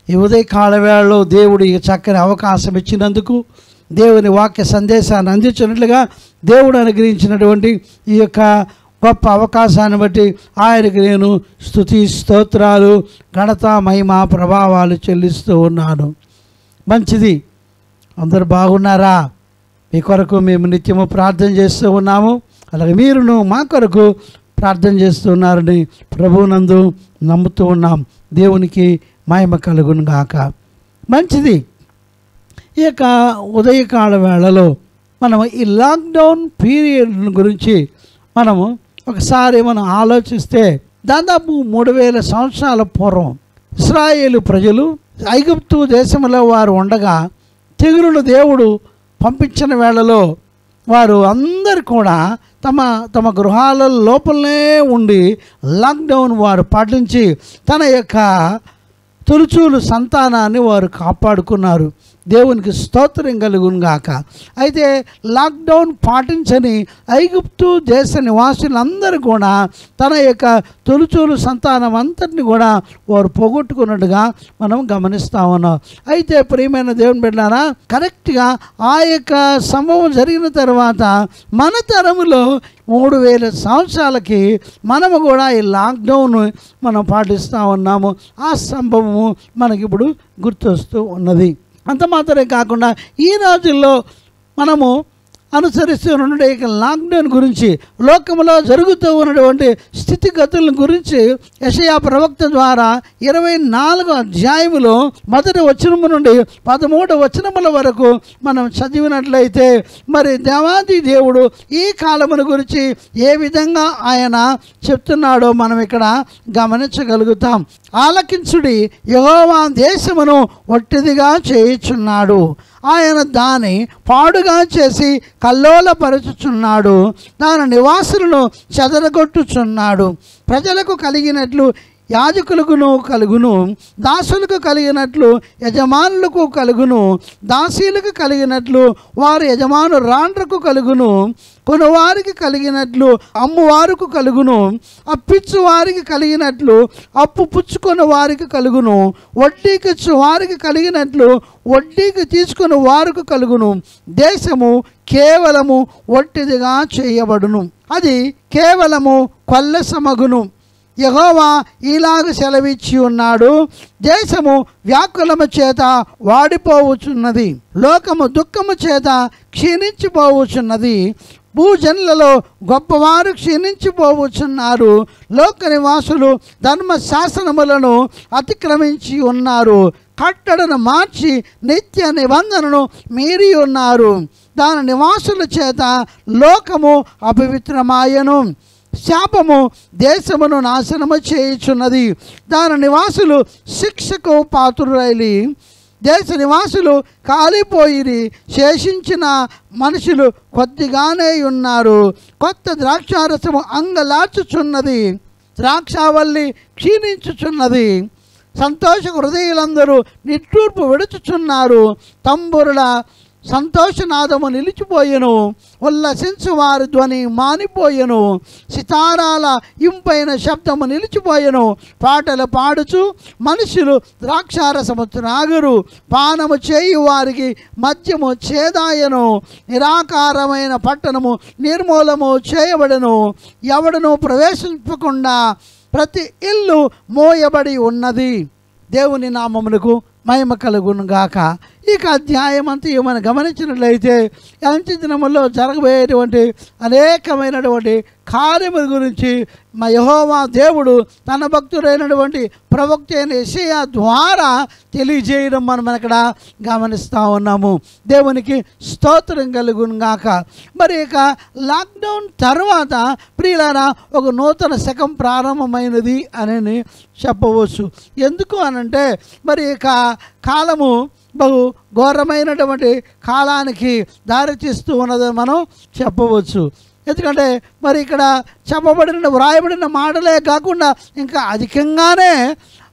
ఈ ఉదయకాల వేళలో దేవుడు ఈ చక్కని అవకాశం ఇచ్చినందుకు దేవుని వాక్య సందేశాన్ని అందించినట్లుగా దేవుడు అనుగ్రహించినటువంటి ఈ యొక్క గొప్ప అవకాశాన్ని బట్టి ఆయనకి నేను స్థుతి స్తోత్రాలు ఘనత మహిమ ప్రభావాలు చెల్లిస్తూ ఉన్నాను మంచిది అందరు బాగున్నారా మీ కొరకు మేము నిత్యము ప్రార్థన చేస్తూ ఉన్నాము అలాగే మీరును మా కొరకు ప్రార్థన చేస్తున్నారని ప్రభువునందు నమ్ముతూ ఉన్నాం దేవునికి మహిమ కలుగును గాక మంచిది ఈ యొక్క ఉదయకాల వేళలో మనం ఈ లాక్డౌన్ పీరియడ్ గురించి మనము ఒకసారి మనం ఆలోచిస్తే దాదాపు మూడు వేల సంవత్సరాల పూర్వం ఇస్రాయేలు ప్రజలు ఐగుప్తు దేశంలో వారు ఉండగా తెగులును దేవుడు పంపించిన వేళలో వారు అందరు కూడా తమ తమ గృహాల లోపలనే ఉండి లాక్డౌన్ వారు పాటించి తన యొక్క తొలుచూలు సంతానాన్ని వారు కాపాడుకున్నారు దేవునికి స్తోత్రం కలుగును గాక అయితే లాక్డౌన్ పాటించని ఐగుప్తు దేశ నివాసులందరూ కూడా తన యొక్క తొలుచూలు సంతానం అంతటిని కూడా వారు పోగొట్టుకున్నట్టుగా మనం గమనిస్తా ఉన్నాం అయితే ప్రియమైన దేవుని బిడ్డారా కరెక్ట్గా ఆ యొక్క సంభవం జరిగిన తర్వాత మన తరములో మూడు వేల సంవత్సరాలకి మనము కూడా ఈ లాక్డౌన్ మనం పాటిస్తూ ఉన్నాము ఆ సంభవము మనకిప్పుడు గుర్తొస్తూ ఉన్నది అంత మాత్రమే కాకుండా ఈ రోజుల్లో మనము అనుసరిస్తున్న ఇక లాక్డౌన్ గురించి లోకంలో జరుగుతూ ఉన్నటువంటి స్థితిగతుల గురించి యషయా ప్రవక్త ద్వారా ఇరవై నాలుగు అధ్యాయములో మొదటి వచనము నుండి పదమూడు వచనముల వరకు మనం చదివినట్లయితే మరి దేవాది దేవుడు ఈ కాలమును గురించి ఏ విధంగా ఆయన చెప్తున్నాడో మనం ఇక్కడ గమనించగలుగుతాం ఆలకించుడి యహోవా దేశమును ఒట్టిదిగా చేయుచున్నాడు ఆయన దాని పాడుగా చేసి కల్లోలపరుచుచున్నాడు దాని నివాసులను చెదరగొట్టుచున్నాడు ప్రజలకు కలిగినట్లు యాజకులకును కలుగును దాసులకు కలిగినట్లు యజమానులకు కలుగును దాసీలకు కలిగినట్లు వారి యజమాను రాండ్రకు కలుగును కొనువారికి కలిగినట్లు అమ్మువారికి కలుగును అప్పిచ్చు వారికి కలిగినట్లు అప్పు పుచ్చుకొని వారికి కలుగును వడ్డీకి ఇచ్చు వారికి కలిగినట్లు వడ్డీకి తీసుకుని వారికి కలుగును దేశము కేవలము ఒట్టిదిగా చేయబడును అది కేవలము కొల్లసమగును యహోవా ఇలాగ సెలవిచ్చి ఉన్నాడు దేశము వ్యాకులము చేత వాడిపోవచ్చున్నది లోకము దుఃఖము చేత క్షీణించిపోవచ్చున్నది భూజనులలో గొప్పవారు క్షీణించిపోవచ్చున్నారు లోక నివాసులు ధర్మ శాసనములను అతిక్రమించి ఉన్నారు కట్టడను మార్చి నిత్య నిబంధనను మీరి ఉన్నారు దాని నివాసుల చేత లోకము అపవిత్రమాయను శాపము దేశమును నాశనము చేయుచున్నది దాని నివాసులు శిక్షకు పాత్రులైలి దేశ నివాసులు కాలిపోయిరి శేషించిన మనుషులు కొద్దిగానే ఉన్నారు కొత్త ద్రాక్షారసము అంగలార్చుచున్నది ద్రాక్షావల్లి క్షీణించుచున్నది సంతోష హృదయులందరూ నిట్టూర్పు విడుచుచున్నారు తంబురుల సంతోషనాదము నిలిచిపోయెను ఉల్లసించు వారి ధ్వని మానిపోయెను సితారాల ఇంపైన శబ్దము నిలిచిపోయెను పాటలు పాడుచు మనుషులు ద్రాక్షారసము త్రాగురు పానము చేయు వారికి మద్యము చేదాయను నిరాకారమైన పట్టణము నిర్మూలము చేయబడను ఎవడను ప్రవేశించకుండా ప్రతి ఇల్లు మోయబడి ఉన్నది దేవుని నామమునకు మహిమ కలుగును గాక ఇక అధ్యాయం అంతా మనం గమనించినట్లయితే అంత్య దినములో జరగబోయేటువంటి అనేకమైనటువంటి కార్యముల గురించి మా యహోవా దేవుడు తన భక్తుడైనటువంటి ప్రవక్త అయిన యెషయా ద్వారా తెలియజేయడం మనం ఇక్కడ గమనిస్తూ ఉన్నాము దేవునికి స్తోత్రం కలుగును గాక మరి ఇక లాక్డౌన్ తర్వాత ప్రియులారా ఒక నూతన శకం ప్రారంభమైనది అని చెప్పవచ్చు ఎందుకు అనంటే మరి ఇక కాలము బహు ఘోరమైనటువంటి కాలానికి దారితీస్తూ ఉన్నదని మనం చెప్పవచ్చు ఎందుకంటే మరి ఇక్కడ చెప్పబడిన వ్రాయబడిన మాటలే కాకుండా ఇంకా అధికంగానే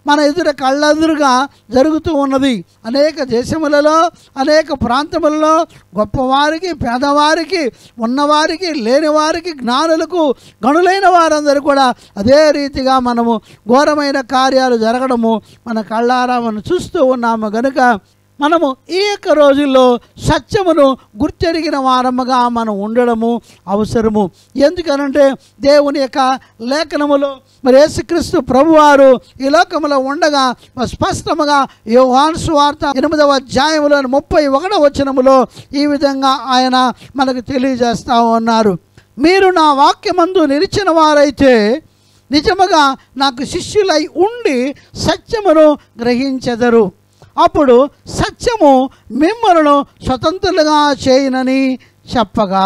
మన ఎదుట కళ్ళెదురుగా జరుగుతూ ఉన్నది అనేక దేశములలో అనేక ప్రాంతములలో గొప్పవారికి పేదవారికి ఉన్నవారికి లేనివారికి జ్ఞానులకు గనులైన వారందరూ కూడా అదే రీతిగా మనము ఘోరమైన కార్యాలు జరగడము మన కళ్ళారా మనం చూస్తూ ఉన్నాము గనుక మనము ఈ యొక్క రోజుల్లో సత్యమును గుర్తెరిగిన వారముగా మనం ఉండడము అవసరము ఎందుకనంటే దేవుని యొక్క లేఖనములో మరి యేసుక్రీస్తు ప్రభువారు ఈ లోకములో ఉండగా మరి స్పష్టముగా యోహాను సువార్త ఎనిమిదవ అధ్యాయములోని ముప్పై ఒకటవ వచనములో ఈ విధంగా ఆయన మనకు తెలియజేస్తా ఉన్నారు మీరు నా వాక్యమందు నిలిచిన వారైతే నిజముగా నాకు శిష్యులై ఉండి సత్యమును గ్రహించెదరు అప్పుడు సత్యము మిమ్మలను స్వతంత్రులుగా చేయనని చెప్పగా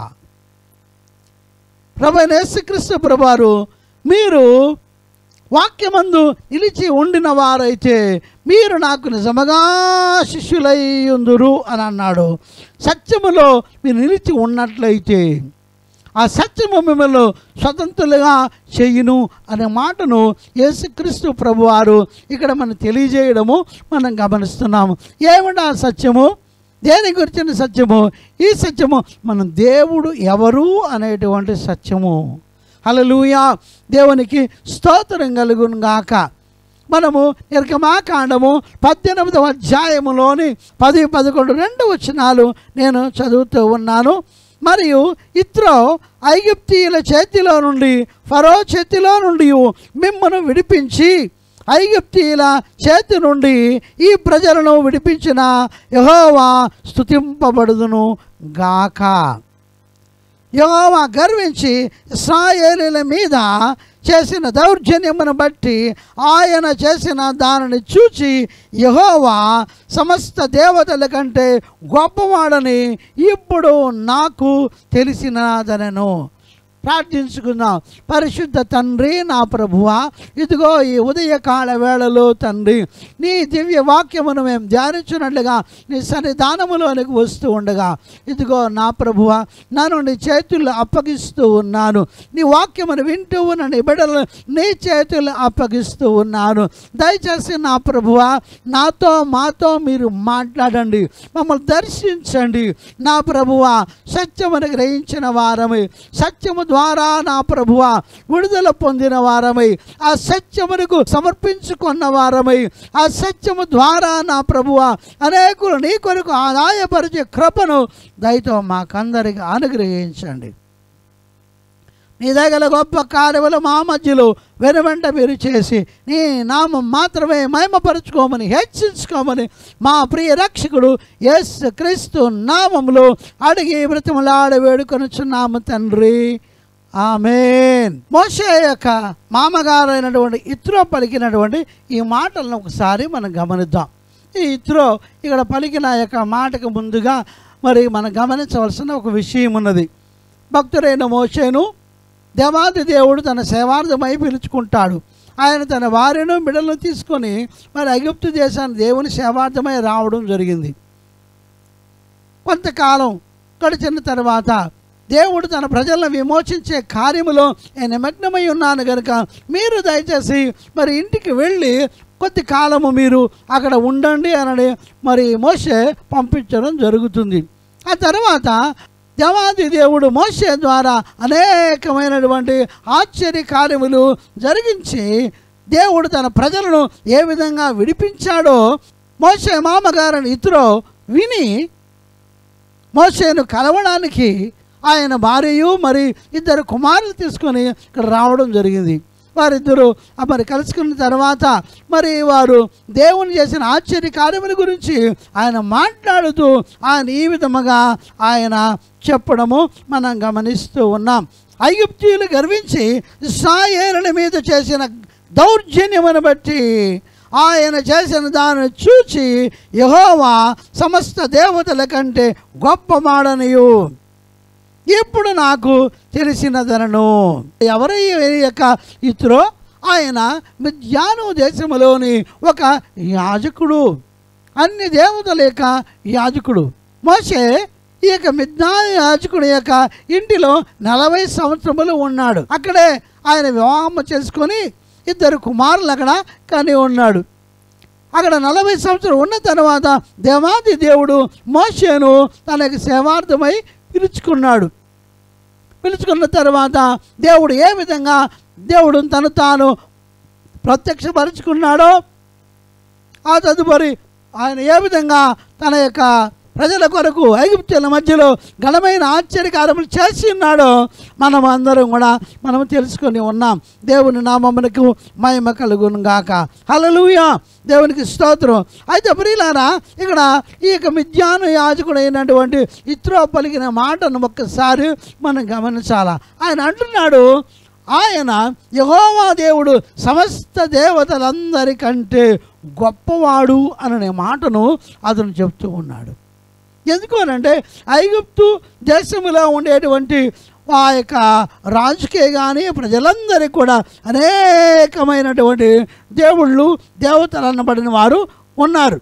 ప్రభు యేసుక్రీస్తు ప్రభువారు మీరు వాక్యమందు నిలిచి ఉండిన వారైతే మీరు నాకు నిజముగా శిష్యులై ఉందురు అని అన్నాడు సత్యములో మీరు నిలిచి ఉన్నట్లయితే ఆ సత్యము మిమ్మల్ని స్వతంత్రులుగా చేయును అనే మాటను యేసుక్రీస్తు ప్రభువారు ఇక్కడ మనం తెలియజేయడము మనం గమనిస్తున్నాము ఏమిటి ఆ సత్యము దేని గురించిన సత్యము ఈ సత్యము మన దేవుడు ఎవరు అనేటువంటి సత్యము హల్లెలూయా దేవునికి స్తోత్రం కలుగును గాక మనము నిర్గమాకాండము పద్దెనిమిదవ అధ్యాయములోని పది పదకొండు రెండు వచనాలు నేను చదువుతూ ఉన్నాను మరియు ఇత్రో ఐగుప్తీయుల చేతిలో నుండి ఫరో చేతిలో నుండి మిమ్మను విడిపించి ఐగుప్తీయుల చేతి నుండి ఈ ప్రజలను విడిపించిన యహోవా స్తుతింపబడుదును గాక యహోవా గర్వించి ఇస్రాయేలీల మీద చేసిన దౌర్జన్యమును బట్టి ఆయన చేసిన దానిని చూచి యహోవా సమస్త దేవతల కంటే గొప్పవాడని ఇప్పుడు నాకు తెలిసినదనను ప్రార్థించుకుందాం పరిశుద్ధ తండ్రి నా ప్రభువా ఇదిగో ఈ ఉదయకాల వేళలో తండ్రి నీ దివ్య వాక్యమును మేము ధ్యానించినట్లుగా నీ సన్నిధానములోనికి వస్తూ ఉండగా ఇదిగో నా ప్రభువ నన్ను నీ చేతుల్లో అప్పగిస్తూ ఉన్నాను నీ వాక్యమును వింటూ ఉన్న నీ బిడ్డలు నీ చేతుల్లో అప్పగిస్తూ ఉన్నాను దయచేసి నా ప్రభువ నాతో మాతో మీరు మాట్లాడండి మమ్మల్ని దర్శించండి నా ప్రభువ సత్యమును గ్రహించిన వారమై సత్యము ద్వారా నా ప్రభువ విడుదల పొందిన వారమై ఆ సత్యమునకు సమర్పించుకున్న వారమై ఆ సత్యము ద్వారా నా ప్రభువ అనేకులు నీ కొరకు ఆదాయపరిచే కృపను దయతో మాకందరికి అనుగ్రహించండి నీ దగ్గర గొప్ప కార్యములు మా మధ్యలో వెనువెంట మీరు చేసి నీ నామం మాత్రమే మహిమపరుచుకోమని హెచ్చించుకోమని మా ప్రియ రక్షకుడు యేసు క్రీస్తు నామములో అడిగి బ్రతిమలాడ వేడుకొనుచున్నాము తండ్రి ఆమెన్ మోషే యొక్క మామగారైనటువంటి ఇత్రో పలికినటువంటి ఈ మాటలను ఒకసారి మనం గమనిద్దాం ఈ ఇత్రో ఇక్కడ పలికిన యొక్క మాటకు ముందుగా మరి మనం గమనించవలసిన ఒక విషయం ఉన్నది భక్తుడైన మోషేను దేవాది దేవుడు తన సేవార్థమై పిలుచుకుంటాడు ఆయన తన భార్యను బిడ్డలను తీసుకొని మరి అగిప్తు దేశాన్ని దేవుని సేవార్థమై రావడం జరిగింది కొంతకాలం గడిచిన తర్వాత దేవుడు తన ప్రజలను విమోచించే కార్యములో నేను నిమగ్నమై ఉన్నాను కనుక మీరు దయచేసి మరి ఇంటికి వెళ్ళి కొద్ది కాలము మీరు అక్కడ ఉండండి అని మరి మోసే పంపించడం జరుగుతుంది ఆ తర్వాత దేవాది దేవుడు మోసే ద్వారా అనేకమైనటువంటి ఆశ్చర్య కార్యములు జరిగించి దేవుడు తన ప్రజలను ఏ విధంగా విడిపించాడో మోసే మామగారిని ఇతరు విని మోసేను కలవడానికి ఆయన భార్యయు మరి ఇద్దరు కుమారులు తీసుకొని ఇక్కడ రావడం జరిగింది వారిద్దరూ ఆ మరి కలుసుకున్న తర్వాత మరి వారు దేవుని చేసిన ఆశ్చర్య కార్యముల గురించి ఆయన మాట్లాడుతూ ఆయన ఈ విధముగా ఆయన చెప్పడము మనం గమనిస్తూ ఉన్నాం ఐగుప్తీయులు గర్వించి ఇస్రాయేలుల మీద చేసిన దౌర్జన్యమును బట్టి ఆయన చేసిన దాన్ని చూచి యహోవా సమస్త దేవతల కంటే గొప్ప మాడనియు ఇప్పుడు నాకు తెలిసినదనను ఎవరి యొక్క ఇతరో ఆయన మిథ్యాను దేశములోని ఒక యాజకుడు అన్ని దేవతల యొక్క యాజకుడు మోసే ఈ యొక్క మిథ్యా యాజకుడి యొక్క ఇంటిలో నలభై సంవత్సరములు ఉన్నాడు అక్కడే ఆయన వివాహం చేసుకొని ఇద్దరు కుమారులు అక్కడ కని ఉన్నాడు అక్కడ నలభై సంవత్సరం ఉన్న తర్వాత దేవాది దేవుడు మోషేను తనకి సేవార్థమై పిలుచుకున్నాడు పిలుచుకున్న తర్వాత దేవుడు ఏ విధంగా దేవుడు తను తాను ప్రత్యక్షపరుచుకున్నాడో ఆ తదుపరి ఆయన ఏ విధంగా తన యొక్క ప్రజల కొరకు ఐగుప్తుల మధ్యలో ఘనమైన ఆశ్చర్యకారములు చేసి ఉన్నాడో మనం అందరం కూడా మనం తెలుసుకొని ఉన్నాం దేవుని నామమునకు మహిమ కలుగును గాక హల్లెలూయా దేవునికి స్తోత్రం అయితే ప్రియులారా ఇక్కడ ఈ యొక్క మిథ్యాను యాజకుడు అయినటువంటి ఇత్రో పలికిన మాటను ఒక్కసారి మనం గమనించాలా ఆయన అంటున్నాడు ఆయన యహోవా దేవుడు సమస్త దేవతలందరికంటే గొప్పవాడు అనే మాటను అతను చెప్తూ ఉన్నాడు ఎందుకు అనంటే ఐగుప్తు దేశంలో ఉండేటువంటి ఆ యొక్క రాజుకే కానీ ప్రజలందరికీ కూడా అనేకమైనటువంటి దేవుళ్ళు దేవతలు అనబడిన వారు ఉన్నారు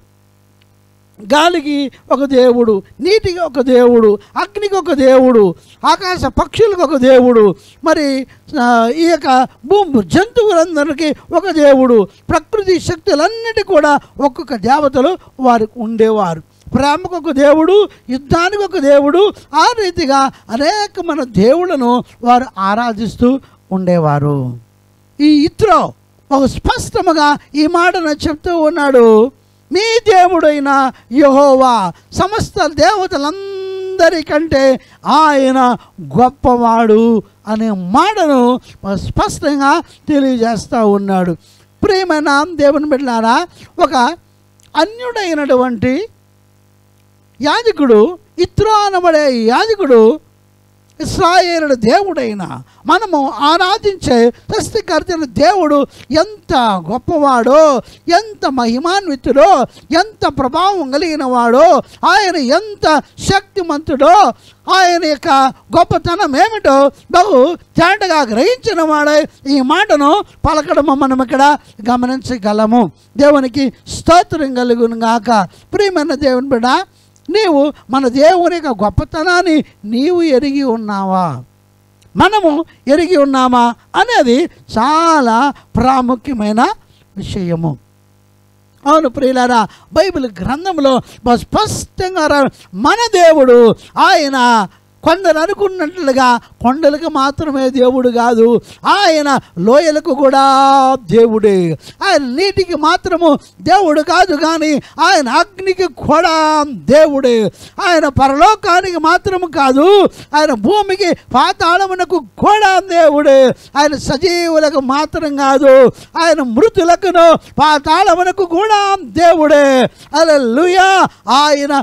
గాలికి ఒక దేవుడు నీటికి ఒక దేవుడు అగ్నికి ఒక దేవుడు ఆకాశ పక్షులకు ఒక దేవుడు మరి ఆ, ఈ యొక్క భూమి జంతువులందరికీ ఒక దేవుడు ప్రకృతి శక్తులన్నిటి కూడా ఒక్కొక్క దేవతలు వారికి ఉండేవారు ప్రేమకు ఒక దేవుడు యుద్ధానికి ఒక దేవుడు ఆ రీతిగా అనేకమైన దేవుళ్ళను వారు ఆరాధిస్తూ ఉండేవారు ఈ ఇత్రో ఒక స్పష్టముగా ఈ మాటను చెప్తూ ఉన్నాడు మీ దేవుడైన యహోవా సమస్త దేవతలందరికంటే ఆయన గొప్పవాడు అనే మాటను స్పష్టంగా తెలియజేస్తూ ఉన్నాడు ప్రియమైన దేవుని బిడ్డలారా ఒక అన్యుడైనటువంటి యాజకుడు ఇత్రో అనబడే యాజకుడు ఇస్రాయేలుడు దేవుడైన మనము ఆరాధించే సృష్టికర్తన దేవుడు ఎంత గొప్పవాడో ఎంత మహిమాన్వితుడో ఎంత ప్రభావం కలిగిన వాడో ఆయన ఎంత శక్తిమంతుడో ఆయన యొక్క గొప్పతనం ఏమిటో బహు తేటగా గ్రహించిన వాడే ఈ మాటను పలకడం మనం ఇక్కడ గమనించగలము దేవునికి స్తోత్రం కలుగును గాక ప్రియమైన దేవుని బిడ్డ నీవు మన దేవుని యొక్క గొప్పతనాన్ని నీవు ఎరిగి ఉన్నావా మనము ఎరిగి ఉన్నామా అనేది చాలా ప్రాముఖ్యమైన విషయము అవును ప్రియులారా బైబిల్ గ్రంథంలో బహు స్పష్టంగా రా మన దేవుడు ఆయన కొందరు అనుకున్నట్లుగా కొండలకు మాత్రమే దేవుడు కాదు ఆయన లోయలకు కూడా దేవుడే ఆయన నీటికి మాత్రము దేవుడు కాదు కానీ ఆయన అగ్నికి కూడా దేవుడే ఆయన పరలోకానికి మాత్రము కాదు ఆయన భూమికి పాతాళమునకు కూడా దేవుడే ఆయన సజీవులకు మాత్రం కాదు ఆయన మృతులకును పాతాళమునకు కూడా దేవుడే అలలుయా ఆయన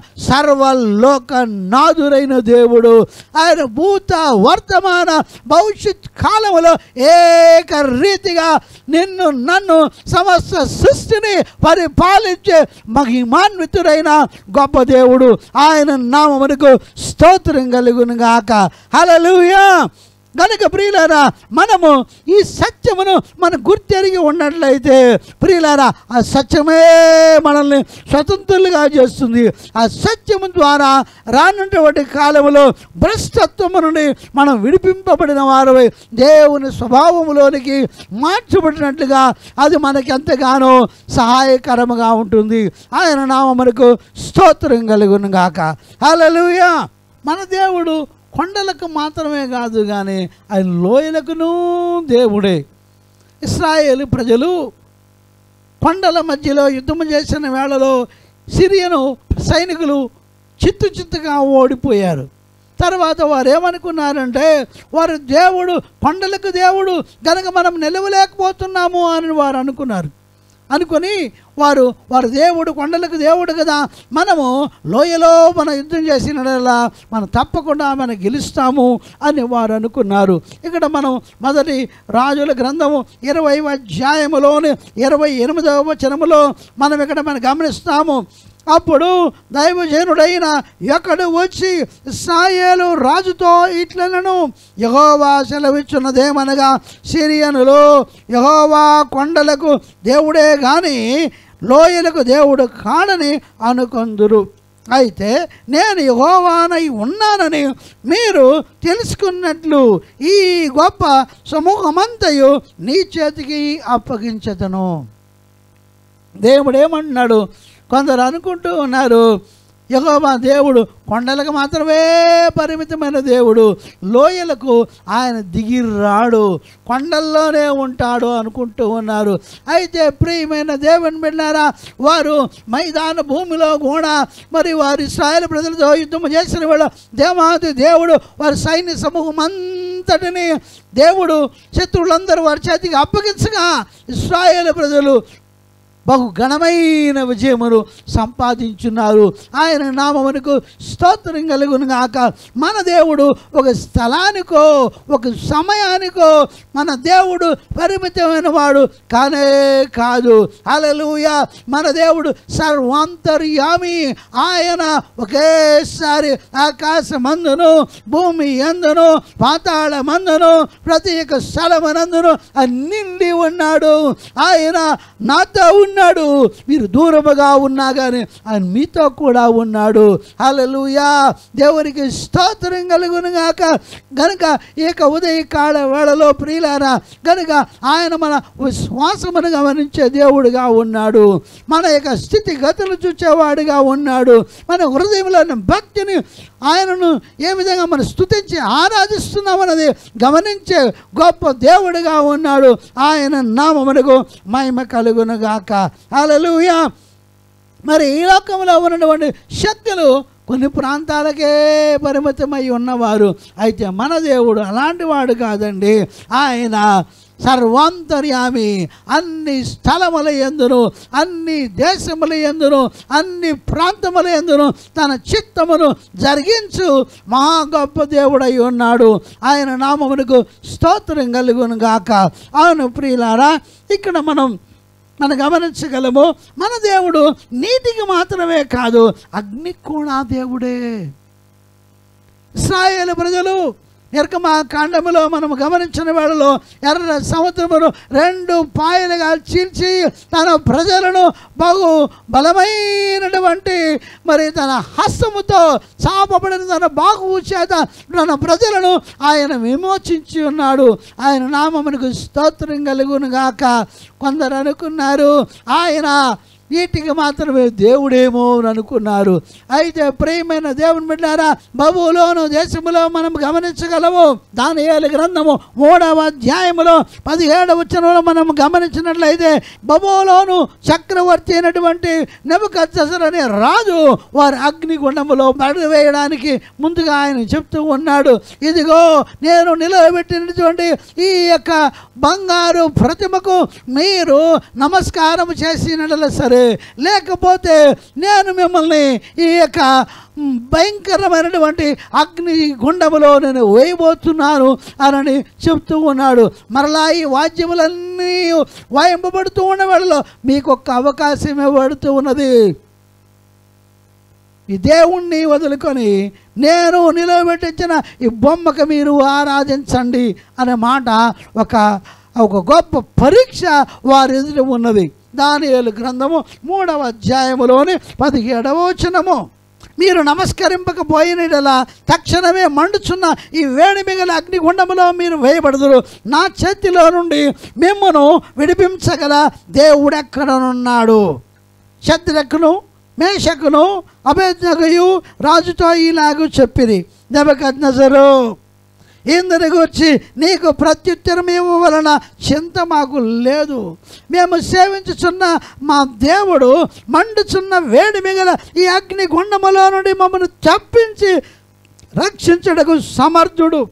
సర్వలోక నాదురైన దేవుడు ఆయన భూత వర్తమాన భవిష్యత్ కాలములో ఏక రీతిగా నిన్ను నన్ను సమస్త సృష్టిని పరిపాలించే మహిమాన్వితుడైన గొప్ప దేవుడు ఆయన నామమునకు స్తోత్రం కలుగును గాక హల్లెలూయా గనుక ప్రియులారా మనము ఈ సత్యమును మనం గుర్తెరిగి ఉన్నట్లయితే ప్రియులారా ఆ సత్యమే మనల్ని స్వతంత్రులుగా చేస్తుంది ఆ సత్యము ద్వారా రానున్నటువంటి కాలంలో భ్రష్టత్వము నుండి మనం విడిపింపబడిన వారు దేవుని స్వభావములోనికి మార్చబడినట్లుగా అది మనకి ఎంతగానో సహాయకరముగా ఉంటుంది ఆయన నామమునకు స్తోత్రం కలుగును గాక హల్లెలూయా మన దేవుడు కొండలకు మాత్రమే కాదు కానీ ఆయన లోయలకును దేవుడే ఇస్రాయేల్ ప్రజలు కొండల మధ్యలో యుద్ధం చేసిన వేళలో సిరియను సైనికులు చిత్తు చిత్తుగా ఓడిపోయారు తర్వాత వారు ఏమనుకున్నారంటే వారు దేవుడు కొండలకు దేవుడు గనక మనం నిలవలేకపోతున్నాము అని వారు అనుకున్నారు అనుకొని వారు వారు దేవుడు కొండలకు దేవుడు కదా మనము లోయలో మన యుద్ధం చేసినలా మనం తప్పకుండా మనం గెలుస్తాము అని వారు అనుకున్నారు ఇక్కడ మనం మొదటి రాజుల గ్రంథము ఇరవై అధ్యాయములోని ఇరవై ఎనిమిదవ వచనములో మనం ఇక్కడ మనం గమనిస్తాము అప్పుడు దైవజనుడైన ఎక్కడు వచ్చి ఇస్రాయేలు రాజుతో ఇట్లను యహోవా సెలవిచ్చున్నదేమనగా సిరియనులు యహోవా కొండలకు దేవుడే గాని లోయలకు దేవుడు కాడని అనుకొందురు అయితే నేను యహోవానై ఉన్నానని మీరు తెలుసుకున్నట్లు ఈ గొప్ప సమూహమంతయు నీ చేతికి అప్పగించదను దేవుడు ఏమంటున్నాడు కొందరు అనుకుంటూ ఉన్నారు యహోవా దేవుడు కొండలకు మాత్రమే పరిమితమైన దేవుడు లోయలకు ఆయన దిగి రాడు కొండల్లోనే ఉంటాడు అనుకుంటూ ఉన్నారు అయితే ప్రియమైన దేవుని బిడ్డారా వారు మైదాన భూమిలో కూడా మరి వారి ఇస్రాయల్ ప్రజలతో యుద్ధం చేసిన వాళ్ళు దేవాది దేవుడు వారి సైన్య సమూహం అంతటిని దేవుడు శత్రువులందరూ వారి చేతికి అప్పగించగా ఇస్రాయేల్ ప్రజలు బహు ఘనమైన విజయమును సంపాదించున్నారు ఆయన నామమునకు స్తోత్రం కలుగును గాక మన దేవుడు ఒక స్థలానికో ఒక సమయానికో మన దేవుడు పరిమితమైన వాడు కానే కాదు అలలుయ మన దేవుడు సర్వాంతర్యామి ఆయన ఒకేసారి ఆకాశమందును భూమి ఎందును పాతాళ మందును ప్రతి ఒక్క స్థలమనందును నిండి ఉన్నాడు ఆయన నాతో ఉన్నాడు మీరు దూరముగా ఉన్నా కానీ ఆయన మీతో కూడా ఉన్నాడు హల్లెలూయా దేవునికి స్తోత్రం కలుగును గాక గనుక ఇక ఉదయకాల వేళలో ప్రియులారా గనుక ఆయన మన విశ్వాసమును గమనించే దేవుడుగా ఉన్నాడు మన యొక్క స్థితిగతులు చూచేవాడుగా ఉన్నాడు మన హృదయంలోని భక్తిని ఆయనను ఏ విధంగా మనం స్తుతించి ఆరాధిస్తున్నామన్నది గమనించే గొప్ప దేవుడిగా ఉన్నాడు ఆయన నామమునకు మహిమ కలుగునుగాక హల్లెలూయా మరి ఈ లోకంలో ఉన్నటువంటి శక్తులు కొన్ని ప్రాంతాలకే పరిమితమై ఉన్నవారు అయితే మన దేవుడు అలాంటి వాడు కాదండి ఆయన సర్వాంతర్యామి అన్ని స్థలముల ఎందును అన్ని దేశముల ఎందును అన్ని ప్రాంతముల ఎందును తన చిత్తమును జరిగించు మహా గొప్ప దేవుడై ఉన్నాడు ఆయన నామమునకు స్తోత్రం కలుగును గాక అవును ప్రియులారా ఇక్కడ మనం మనం గమనించగలము మన దేవుడు నీటికి మాత్రమే కాదు అగ్ని కూడా దేవుడే ఇస్రాయేల్ ప్రజలు నిర్గమా కాండములో మనం గమనించిన వేళలో ఎర్ర సముద్రమును రెండు పాయలుగా చీల్చి తన ప్రజలను బహు బలమైనటువంటి మరి తన హస్తముతో చాపబడిన తన బాగు చేత తన ప్రజలను ఆయన విమోచించి ఉన్నాడు ఆయన నామమునకు స్తోత్రం కలుగును గాక కొందరు అనుకున్నారు ఆయన వీటికి మాత్రమే దేవుడేమో అని అనుకున్నారు అయితే ప్రియమైన దేవుని బిడ్డారా బబులోను దేశములో మనం గమనించగలము దాని ఏళ్ళ గ్రంథము మూడవ అధ్యాయములో పదిహేడవ వచనంలో మనం గమనించినట్లయితే బబులోను చక్రవర్తి అయినటువంటి నెబుకద్దసర్ అనే రాజు వారి అగ్నిగుండములో పడివేయడానికి ముందుగా ఆయన చెప్తూ ఉన్నాడు ఇదిగో నేను నిలబెట్టినటువంటి ఈ యొక్క బంగారు ప్రతిమకు మీరు నమస్కారం చేసినట్ల సరే లేకపోతే నేను మిమ్మల్ని ఈ యొక్క మ్, భయంకరమైనటువంటి అగ్ని గుండములో నేను వేయబోతున్నాను అని చెప్తూ ఉన్నాడు మరలా ఈ వాద్యములన్నీ వాయింపబడుతూ ఉన్న వేళలో మీకు ఒక్క అవకాశం ఇవ్వబడుతూ ఉన్నది ఈ దేవుణ్ణి వదులుకొని నేను నిలబెట్టించిన ఈ బొమ్మకు మీరు ఆరాధించండి అనే మాట ఒక ఒక గొప్ప పరీక్ష వారి ఎదుట ఉన్నది దానియేలు గ్రంథము మూడవ అధ్యాయములోని పదిహేడవ వచనము మీరు నమస్కరింపకపోయినలా తక్షణమే మండుచున్న ఈ వేడి మిగల అగ్నిగుండములో మీరు వేయబడదురు నా చేతిలో నుండి మిమ్మను విడిపించగల దేవుడెక్కడనున్నాడు శత్రుకును మేషకును అభేజ్ఞయు రాజుతో ఇలాగూ చెప్పిరి నెబకద్నజరు ఇందుని గురించి నీకు ప్రత్యుత్తరం ఇవ్వవలన చింత మాకు లేదు మేము సేవించుచున్న మా దేవుడు మండుచున్న వేడి మిగల ఈ అగ్ని గుండములో నుండి మమ్మల్ని తప్పించి రక్షించుటకు సమర్థుడు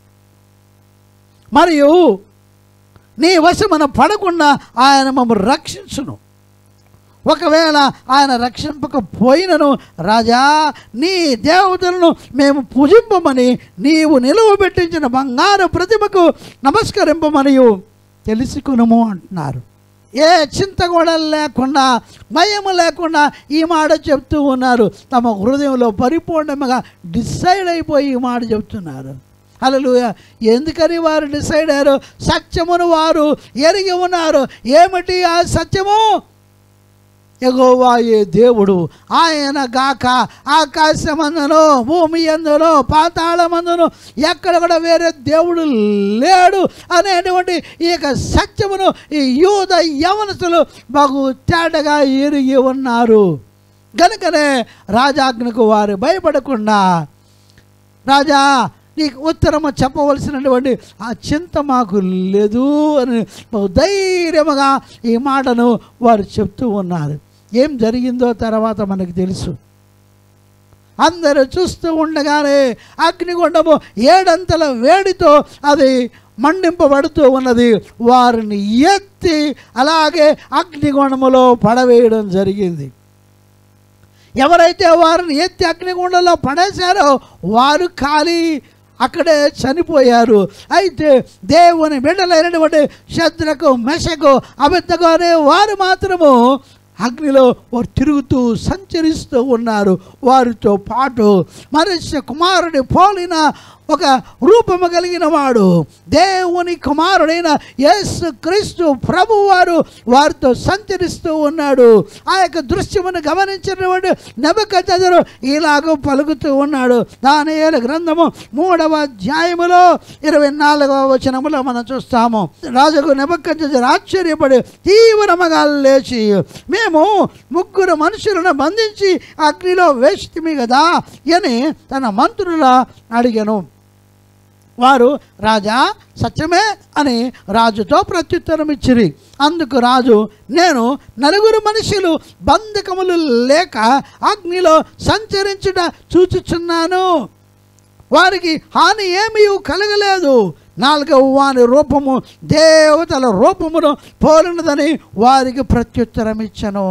మరియు నీ వశమున పడకుండా ఆయన మమ్మల్ని రక్షించును ఒకవేళ ఆయన రక్షింపకపోయినను రాజా నీ దేవతలను మేము పూజింపమని నీవు నిలువబెట్టించిన బంగారు ప్రతిమకు నమస్కరింపమనియు తెలుసుకునుము అంటున్నారు ఏ చింత కూడా లేకుండా భయము లేకుండా ఈ మాట చెప్తూ ఉన్నారు తమ హృదయంలో పరిపూర్ణంగా డిసైడ్ అయిపోయి ఈ మాట చెప్తున్నారు హల్లెలూయా ఎందుకని వారు డిసైడ్ అయ్యారు సత్యమును వారు ఎరిగి ఉన్నారు ఏమిటి ఆ సత్యము ఎగోవాయే దేవుడు ఆయన గాక ఆకాశమందును భూమి అందును పాతాళమందును ఎక్కడ కూడా వేరే దేవుడు లేడు అనేటువంటి ఈ యొక్క సత్యమును ఈ యూద యవనస్తులు మాకు తేటగా ఎరిగి ఉన్నారు గనుకనే రాజాజ్ఞకు వారు భయపడకుండా రాజా నీకు ఉత్తరము చెప్పవలసినటువంటి ఆ చింత మాకు లేదు అని బహు ధైర్యముగా ఈ మాటను వారు చెప్తూ ఉన్నారు ఏం జరిగిందో తర్వాత మనకు తెలుసు అందరూ చూస్తూ ఉండగానే అగ్నిగుండము ఏడంతల వేడితో అది మండింపబడుతూ ఉన్నది వారిని ఎత్తి అలాగే అగ్నిగుండములో పడవేయడం జరిగింది ఎవరైతే వారిని ఎత్తి అగ్నిగుండంలో పడేశారో వారు ఖాళీ అక్కడే చనిపోయారు అయితే దేవుని బిడ్డలైనటువంటి శత్రకు మెషకు అబద్ధకు అనే వారు మాత్రము అగ్నిలో వారు తిరుగుతూ సంచరిస్తూ ఉన్నారు వారితో పాటు మనుష్య కుమారుడి పోలిన ఒక రూపము కలిగిన వాడు దేవుని కుమారుడైన యేసు క్రీస్తు ప్రభు వారు వారితో సంచరిస్తూ ఉన్నాడు ఆ యొక్క దృశ్యమును గమనించినటువంటి నెబకజరు ఇలాగ పలుకుతూ ఉన్నాడు దాని గ్రంథము మూడవ అధ్యాయములో ఇరవై నాలుగవ వచనములో మనం చూస్తాము రాజుకు నెబకజరు ఆశ్చర్యపడి తీవ్రముగా లేచి మేము ముగ్గురు మనుషులను బంధించి అగ్నిలో వేస్తిమి కదా అని తన మంత్రుల అడిగాను వారు రాజా సత్యమే అని రాజుతో ప్రత్యుత్తరం ఇచ్చిరి అందుకు రాజు నేను నలుగురు మనుషులు బంధకములు లేక అగ్నిలో సంచరించుట చూచుచున్నాను వారికి హాని ఏమీ కలగలేదు నాలుగవ వాని రూపము దేవతల రూపమును పోలినదని వారికి ప్రత్యుత్తరం ఇచ్చను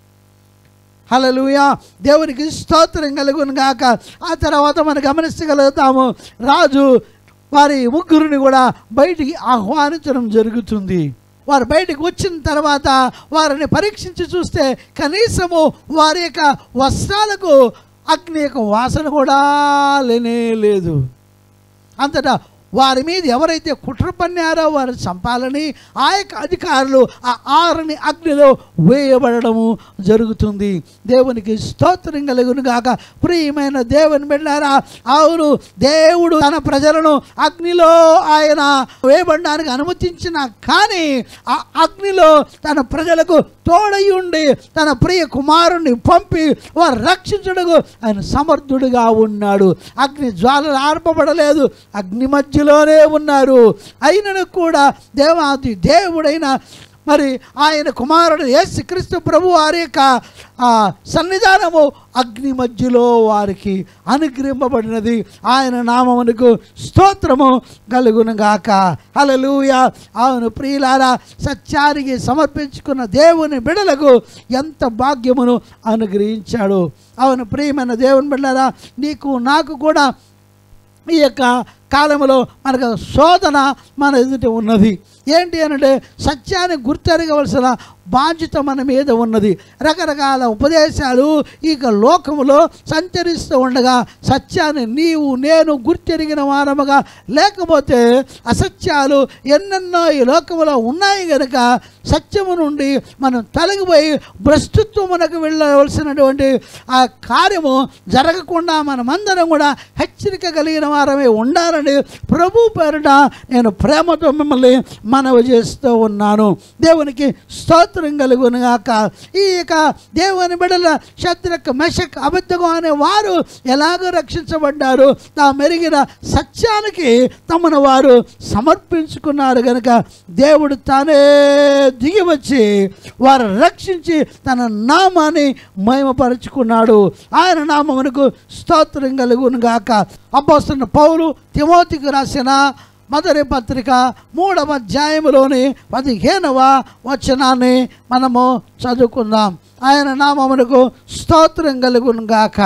హలలుయా దేవునికి స్తోత్రం కలుగును గాక ఆ తర్వాత మనం గమనించగలుగుతాము రాజు వారి ముగ్గురిని కూడా బయటికి ఆహ్వానించడం జరుగుతుంది వారు బయటికి వచ్చిన తర్వాత వారిని పరీక్షించి చూస్తే కనీసము వారి యొక్క వస్త్రాలకు అగ్ని యొక్క వాసన కూడా లేనే లేదు అంతటా వారి మీద ఎవరైతే కుట్ర పన్నారో వారు చంపాలని ఆ యొక్క అధికారులు ఆ ఆరుని అగ్నిలో వేయబడము జరుగుతుంది దేవునికి స్తోత్రం కలుగును గాక ప్రియమైన దేవుని బిడ్డారా అవును దేవుడు తన ప్రజలను అగ్నిలో ఆయన వేయబడడానికి అనుమతించిన కానీ ఆ అగ్నిలో తన ప్రజలకు తోడయుండి తన ప్రియ కుమారుణ్ణి పంపి వారు రక్షించుటకు ఆయన సమర్థుడిగా ఉన్నాడు అగ్ని జ్వాలలు ఆర్పబడలేదు అగ్ని మధ్యలోనే ఉన్నారు అయినను కూడా దేవాది దేవుడైన మరి ఆయన కుమారుడు యేసు క్రీస్తు ప్రభు వారి యొక్క ఆ, సన్నిధానము అగ్ని మధ్యలో వారికి అనుగ్రహింపబడినది ఆయన నామమునకు స్తోత్రము కలుగునుగాక హల్లెలూయా అవును ప్రియులారా సత్యానికి సమర్పించుకున్న దేవుని బిడలకు ఎంత భాగ్యమును అనుగ్రహించాడు అవును ప్రియమైన దేవుని బిడ్డలారా నీకు నాకు కూడా ఈ యొక్క కాలంలో మనకు శోధన మన ఎదుట ఉన్నది ఏంటి అనంటే సత్యాన్ని గుర్తెరగవలసిన బాధ్యత మన మీద ఉన్నది రకరకాల ఉపదేశాలు ఇక లోకములో సంచరిస్తూ ఉండగా సత్యాన్ని నీవు నేను గుర్తెరిగిన వారముగా లేకపోతే అసత్యాలు ఎన్నెన్నో ఈ లోకములో ఉన్నాయి కనుక సత్యము నుండి మనం తొలగిపోయి భ్రష్టత్వమునకు వెళ్ళవలసినటువంటి ఆ కార్యము జరగకుండా మనమందరం కూడా హెచ్చరిక కలిగిన వారమే ఉండాలని ప్రభు పేరిట నేను ప్రేమతో మిమ్మల్ని మనవి చేస్తూ ఉన్నాను దేవునికి స్తోత్రం కలుగునుగాక ఈ యొక్క దేవుని బిడల శత్రుక మెషక్ అబద్ధం అనే వారు ఎలాగో రక్షించబడ్డారు తా మెరిగిన సత్యానికి తమను వారు సమర్పించుకున్నారు కనుక దేవుడు తానే దిగి వచ్చి వారు రక్షించి తన నామాన్ని మహిమపరుచుకున్నాడు ఆయన నామమునకు స్తోత్రం కలుగునుగాక అబ్బోస్తున్న పౌలు తిమోతికి రాసిన మొదటి పత్రిక మూడవ అధ్యాయములోని పదిహేనవ వచనాన్ని మనము చదువుకుందాం ఆయన నామమునకు స్తోత్రం కలుగునుగాక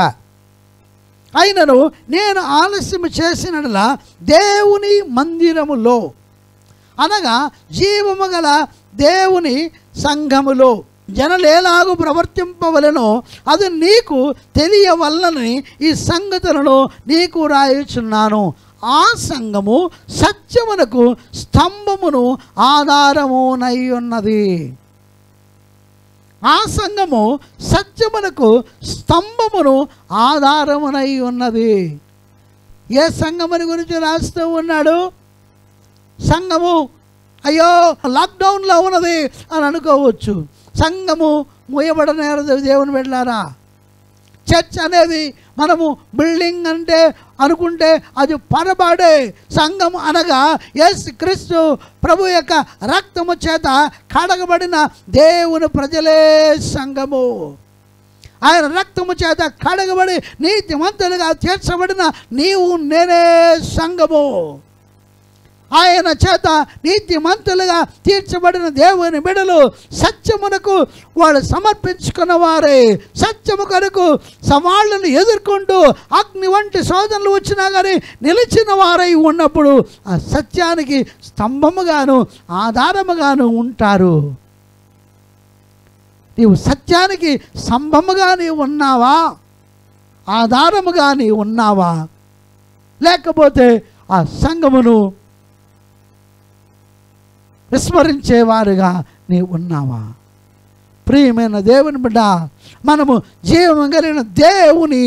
అయినను నేను ఆలస్యం చేసినట్లా దేవుని మందిరములో అనగా జీవము గల దేవుని సంఘములో జనలేలాగు ప్రవర్తింపవలెనో అది నీకు తెలియవల్లని ఈ సంగతులను నీకు రాయుచున్నాను ఆ సంఘము సత్యమునకు స్తంభమును ఆధారమునై ఉన్నది ఆ సంఘము సత్యమునకు స్తంభమును ఆధారమునై ఉన్నది ఏ సంఘముని గురించి రాస్తూ ఉన్నాడు సంఘము అయ్యో లాక్డౌన్లో ఉన్నది అని అనుకోవచ్చు సంఘము మూయబడనేరదు దేవుని వెళ్ళారా చర్చ్ అనేది మనము బిల్డింగ్ అంటే అనుకుంటే అది పొరపాడే సంఘం అనగా ఎస్ క్రీస్తు ప్రభు యొక్క రక్తము చేత కడగబడిన దేవుని ప్రజలే సంఘము ఆయన రక్తము చేత కడగబడి నీతిమంతులుగా తీర్చబడిన నీవు నేనే సంఘము ఆయన చేత నీతిమంతులుగా తీర్చబడిన దేవుని బిడలు సత్యమునకు వాళ్ళు సమర్పించుకున్న వారే సత్యము కొరకు సవాళ్ళను ఎదుర్కొంటూ అగ్ని వంటి శోధనలు వచ్చినా కానీ నిలిచిన వారై ఉన్నప్పుడు ఆ సత్యానికి స్తంభముగాను ఆధారముగాను ఉంటారు నీవు సత్యానికి స్తంభముగా నీవు ఉన్నావా ఆధారముగా నీవు ఉన్నావా లేకపోతే ఆ సంఘమును విస్మరించేవారుగా నీవు ఉన్నావా ప్రియమైన దేవుని బిడ్డ మనము జీవం కలిగిన దేవుని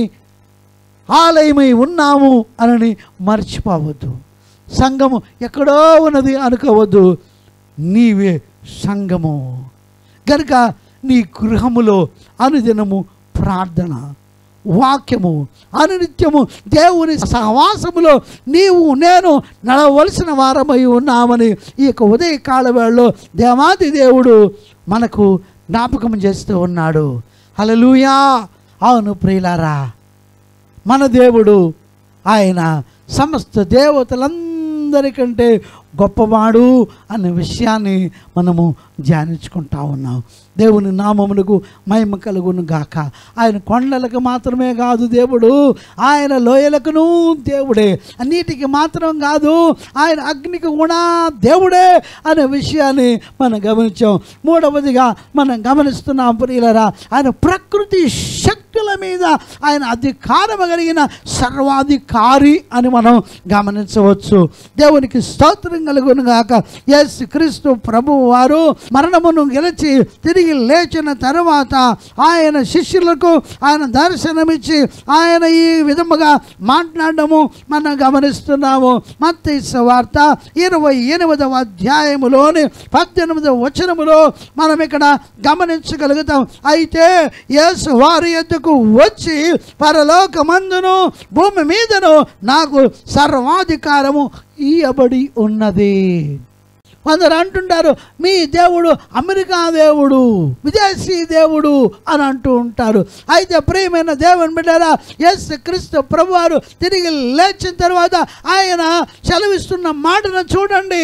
ఆలయమై ఉన్నాము అని మర్చిపోవద్దు సంఘము ఎక్కడో ఉన్నది అనుకోవద్దు నీవే సంఘము గనుక నీ గృహములో అనుదినము ప్రార్థన వాక్యము అనునిత్యము దేవుని సహవాసములో నీవు నేను నడవలసిన వారమై ఉన్నామని ఈ యొక్క ఉదయకాల వేళలో దేవాది దేవుడు మనకు జ్ఞాపకం చేస్తూ ఉన్నాడు హల్లెలూయా అవును ప్రియులారా మన దేవుడు ఆయన సమస్త దేవతలందరికంటే గొప్పవాడు అనే విషయాన్ని మనము ధ్యానించుకుంటా ఉన్నాం దేవుని నామమునకు మహిమ కలుగును గాక ఆయన కొండలకు మాత్రమే కాదు దేవుడు ఆయన లోయలకును దేవుడే అన్నిటికి మాత్రం కాదు ఆయన అగ్నికి కూడా దేవుడే అనే విషయాన్ని మనం గమనించాం మూడవదిగా మనం గమనిస్తున్నాం ప్రియులరా ఆయన ప్రకృతి శక్తుల మీద ఆయన అధికారం కలిగిన సర్వాధికారి అని మనం గమనించవచ్చు దేవునికి స్తోత్రం కలుగును గాక ఎస్ క్రీస్తు ప్రభు వారు మరణమును గెలిచి తిరిగి లేచిన తర్వాత ఆయన శిష్యులకు ఆయన దర్శనమిచ్చి ఆయన ఈ విధముగా మాట్లాడము మనం గమనిస్తున్నాము మత్తయి వార్త ఇరవై ఎనిమిదవ అధ్యాయములోని పద్దెనిమిదవ వచనములో మనం ఇక్కడ గమనించగలుగుతాం అయితే యేసు వారి ఎద్దుకు వచ్చి పరలోకమందును భూమి మీదను నాకు సర్వాధికారము ఇయ్యబడి ఉన్నది కొందరు అంటుంటారు మీ దేవుడు అమెరికా దేవుడు విదేశీ దేవుడు అని అంటూ ఉంటారు అయితే ప్రియమైన దేవుని బిడ్డారా ఎస్ క్రీస్తు ప్రభువారు తిరిగి లేచిన తర్వాత ఆయన సెలవిస్తున్న మాటను చూడండి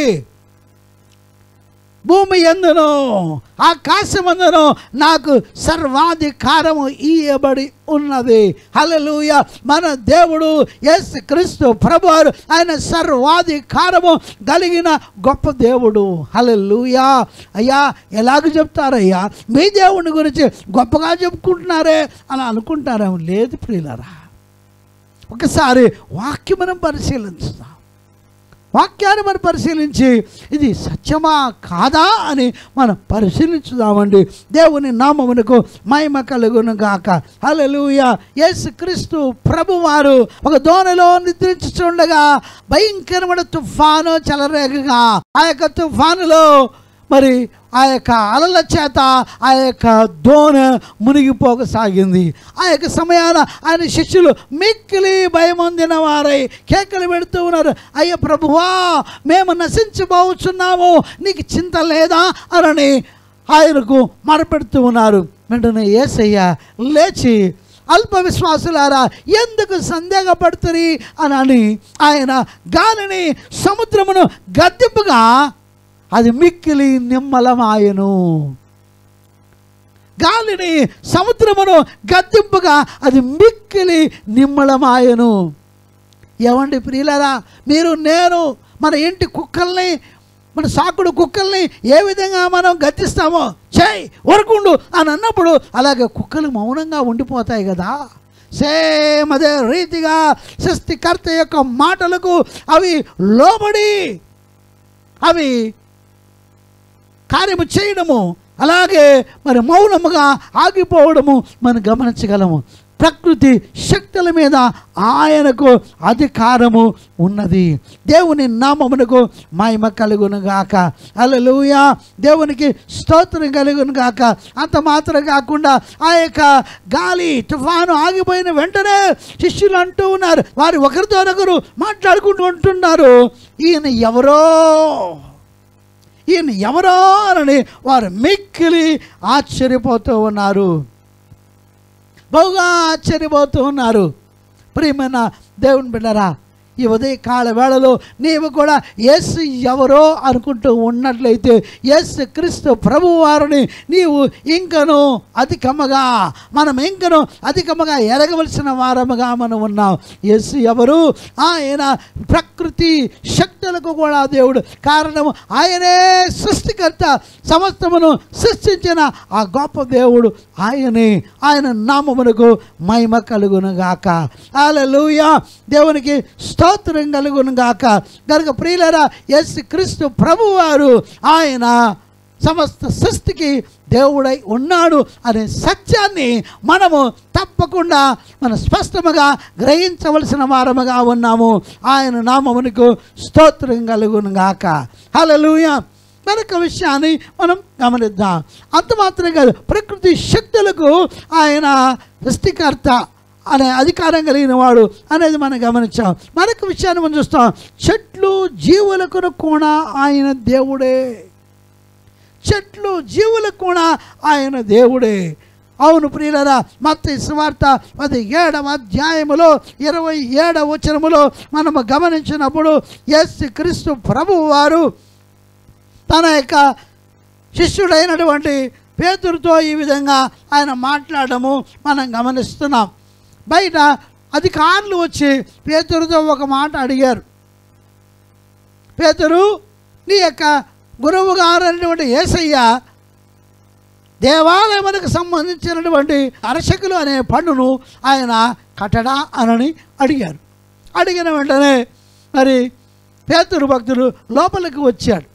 భూమి ఎందును ఆకాశమందును నాకు సర్వాధికారము ఇయ్యబడి ఉన్నది హల్లెలూయ మన దేవుడు ఎస్ క్రీస్తు ప్రభువారు ఆయన సర్వాధికారము కలిగిన గొప్ప దేవుడు హల్లెలూయా అయ్యా ఎలాగ చెప్తారయ్యా మీ దేవుని గురించి గొప్పగా చెప్పుకుంటున్నారే అని అనుకుంటారేమో లేదు ప్రియులరా ఒకసారి వాక్యం మనం పరిశీలించుదాం వాక్యాన్ని మనం పరిశీలించి ఇది సత్యమా కాదా అని మనం పరిశీలించుదామండి దేవుని నామమునకు మహిమ కలుగును గాక హల్లెలూయా యేసు క్రీస్తు ప్రభువారు ఒక దోణిలో నిద్రించుచుండగా భయంకరమైన తుఫాను చెలరేగగా ఆ యొక్క తుఫానులో మరి ఆ యొక్క అలల చేత ఆ యొక్క దోణ మునిగిపోకసాగింది ఆ యొక్క సమయాన ఆయన శిష్యులు మిక్కిలి భయమొందిన వారై కేకలు పెడుతూ ఉన్నారు అయ్య ప్రభువా మేము నశించబోచున్నాము నీకు చింత లేదా అనని ఆయనకు మరపెడుతూ ఉన్నారు వెంటనే ఏసయ్య లేచి అల్ప విశ్వాసులారా ఎందుకు సందేహపడుతుంది అని అని ఆయన గాలిని సముద్రమును గద్దెంపుగా అది మిక్కిలి నిమ్మలమాయను గాలిని సముద్రమును గద్దెంపుగా అది మిక్కిలి నిమ్మలమాయను ఏమండి ప్రియులరా మీరు నేను మన ఇంటి కుక్కల్ని మన సాకుడు కుక్కల్ని ఏ విధంగా మనం గద్దిస్తామో చేయి వరకుండు అని అన్నప్పుడు అలాగే కుక్కలు మౌనంగా ఉండిపోతాయి కదా సేమ్ అదే రీతిగా సృష్టికర్త యొక్క మాటలకు అవి లోబడి అవి కార్యము చేయడము అలాగే మరి మౌనముగా ఆగిపోవడము మనం గమనించగలము ప్రకృతి శక్తుల మీద ఆయనకు అధికారము ఉన్నది దేవుని నామమునకు మహిమ కలుగును గాక అలలుయ దేవునికి స్తోత్రం కలుగును గాక అంత మాత్రం కాకుండా ఆ యొక్క గాలి తుఫాను ఆగిపోయిన వెంటనే శిష్యులు అంటూ ఉన్నారు వారు ఒకరితో ఒకరు మాట్లాడుకుంటూ ఉంటున్నారు ఈయన ఎవరో ఈయన ఎవరో అని వారు మిక్కిలి ఆశ్చర్యపోతూ ఉన్నారు బహుగా ఆశ్చర్యపోతూ ఉన్నారు ప్రియమైన దేవుని బిడ్డరా ఈ ఉదయకాల వేళలో నీవు కూడా యేసు ఎవరో అనుకుంటూ ఉన్నట్లయితే యేసు క్రీస్తు ప్రభు వారిని నీవు ఇంకను అధికముగా మనం ఇంకను అధికముగా ఎరగవలసిన వారముగా మనం ఉన్నాం యేసు ఎవరు ఆయన ప్రకృతి శక్తులకు కూడా దేవుడు కారణము ఆయనే సృష్టికర్త సమస్తమును సృష్టించిన ఆ గొప్ప దేవుడు ఆయనే ఆయన నామమునకు మహిమ కలుగును గాక హల్లెలూయా దేవునికి స్తోత్రం కలుగును గాక గనుక ప్రియులరా యేసు క్రీస్తు ప్రభువారు ఆయన సమస్త సృష్టికి దేవుడై ఉన్నాడు అనే సత్యాన్ని మనము తప్పకుండా మన స్పష్టముగా గ్రహించవలసిన వారముగా ఉన్నాము ఆయన నామమునకు స్తోత్రం కలుగును గాక హల్లెలూయా మరొక విషయాన్ని మనం గమనిద్దాం అంత మాత్రమే కాదు ప్రకృతి శక్తులకు ఆయన సృష్టికర్త అనే అధికారం కలిగిన వాడు అనేది మనం గమనించాం మరొక విషయాన్ని మనం చూస్తాం చెట్లు జీవులకు కూడా ఆయన దేవుడే చెట్లు జీవులకు కూడా ఆయన దేవుడే అవును ప్రియులరా మత్త సువార్త పది ఏడవ అధ్యాయములో ఇరవై ఏడవ వచనములో మనము గమనించినప్పుడు ఎస్ క్రీస్తు ప్రభువు వారు తన యొక్క శిష్యుడైనటువంటి పేతురుతో ఈ విధంగా ఆయన మాట్లాడము మనం గమనిస్తున్నాం బయట అధికారులు వచ్చి పేతురుతో ఒక మాట అడిగారు పేతురు నీ యొక్క గురువు గారు అనేటువంటి ఏసయ్య దేవాలయమునకు సంబంధించినటువంటి అరశకులు అనే పన్నును ఆయన కట్టడా అనని అడిగారు అడిగిన వెంటనే మరి పేతురు భక్తులు లోపలికి వచ్చాడు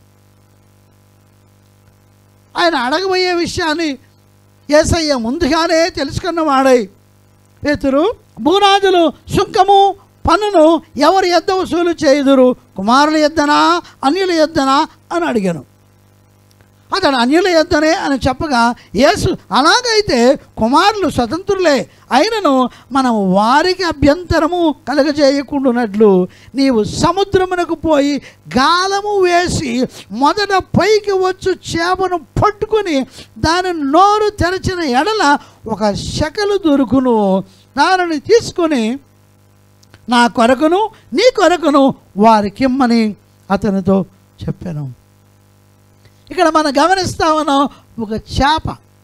ఆయన అడగబోయే విషయాన్ని ఏసయ్య ముందుగానే తెలుసుకున్నవాడై పేతురు భూరాజులు సుంకము పన్నును ఎవరి ఎద్ద వసూలు చేయుదురు కుమారుల ఎద్దనా అన్యుల ఎద్దనా అని అడిగాను అతడు అన్యుల ఎద్దనే అని చెప్పగా యేసు అలాగైతే కుమారులు స్వతంత్రులే అయినను మనం వారికి అభ్యంతరము కలగజేయకుండానట్లు నీవు సముద్రమునకు పోయి గాలము వేసి మొదట పైకి వచ్చు చేపను పట్టుకొని దాని నోరు తెరచిన ఎడల ఒక శకలు దొరుకును దానిని తీసుకొని నా కొరకును నీ కొరకును వారికిమ్మని అతనితో చెప్పాను ఇక్కడ మనం గమనిస్తా ఉన్నాం ఒక చేప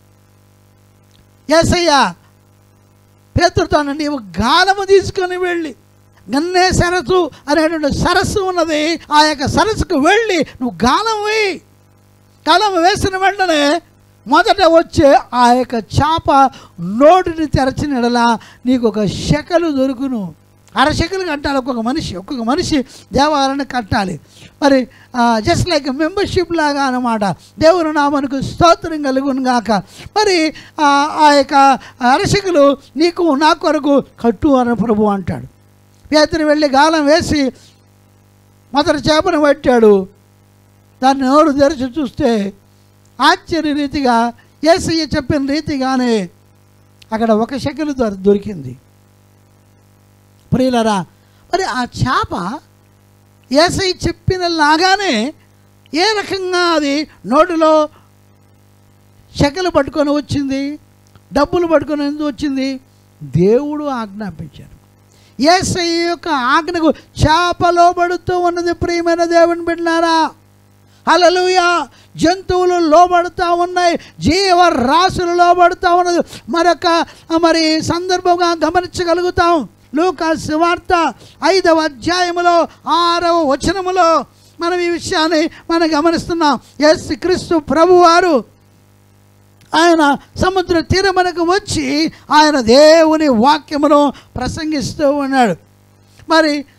ఏసయ్య పేతురుతో నీవు గాలము తీసుకొని వెళ్ళి గన్నే సరస్సు అనేటువంటి సరస్సు ఉన్నది ఆ యొక్క సరస్సుకు వెళ్ళి నువ్వు గాలం వేయి గాలం వేసిన వెంటనే మొదట వచ్చే ఆ యొక్క చేప నోటిని తెరచినడలా నీకు ఒక శకలు దొరుకును అరశకలు కట్టాలి ఒక్కొక్క మనిషి ఒక్కొక్క మనిషి దేవాలయాన్ని కట్టాలి మరి జస్ట్ లైక్ మెంబర్షిప్ లాగా అనమాట దేవుని నామనుకు స్తోత్రం కలుగును గాక మరి ఆ ఆ యొక్క అరశకులు నీకు నా కొరకు కట్టు అని ప్రభు అంటాడు పేతురు వెళ్ళి గాలం వేసి మొదటి చేపను పట్టాడు దాన్ని నోరు తెరిచి చూస్తే ఆశ్చర్య రీతిగా ఏసయ్య చెప్పిన రీతిగానే అక్కడ ఒక శకలు దొర దొరికింది ప్రియులరా మరి ఆ చేప ఏసై చెప్పిన లాగానే ఏ రకంగా అది నోటిలో శకలు పట్టుకొని వచ్చింది డబ్బులు పట్టుకొని ఎందుకు వచ్చింది దేవుడు ఆజ్ఞాపించాడు ఏసై యొక్క ఆజ్ఞకు చేపలో పడుతూ ఉన్నది ప్రియమైన దేవుని బిడ్డారా హలలుయా జంతువులు లోబడుతూ ఉన్నాయి జీవరాశులు లోబడుతూ ఉన్నది మరొక మరి సందర్భంగా గమనించగలుగుతాం లూకా వార్త ఐదవ అధ్యాయములో ఆరవ వచనములో మనం ఈ విషయాన్ని మనం గమనిస్తున్నాం ఎస్ క్రీస్తు ప్రభువారు ఆయన సముద్ర తీరమునకు వచ్చి ఆయన దేవుని వాక్యమును ప్రసంగిస్తూ ఉన్నాడు మరి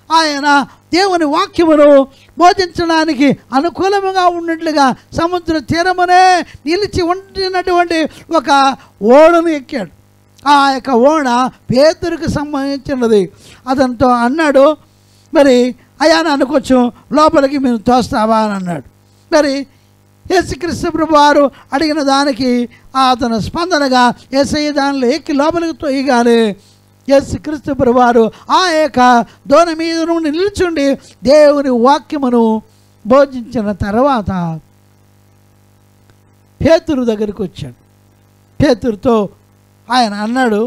ఆయన దేవుని వాక్యమును బోధించడానికి అనుకూలముగా ఉన్నట్లుగా సముద్ర తీరమునే నిలిచి ఉంటున్నటువంటి ఒక ఓడను ఎక్కాడు ఆ యొక్క ఓడ పేదరికి సంబంధించినది అతనితో అన్నాడు మరి అయ్యా నన్ను కొంచెం లోపలికి మీరు తోస్తావా అని అన్నాడు మరి యేసుక్రీస్తు ప్రభు వారు అడిగిన దానికి అతను స్పందనగా ఏసయ్య దానిలో ఎక్కి లోపలికి తొయ్యగానే యేసుక్రీస్తు ప్రభు వారు ఆ యొక్క దోణ మీద నుండి నిల్చుండి దేవుని వాక్యమును బోధించిన తర్వాత పేతురు దగ్గరికి వచ్చాడు పేతురుతో ఆయన అన్నాడు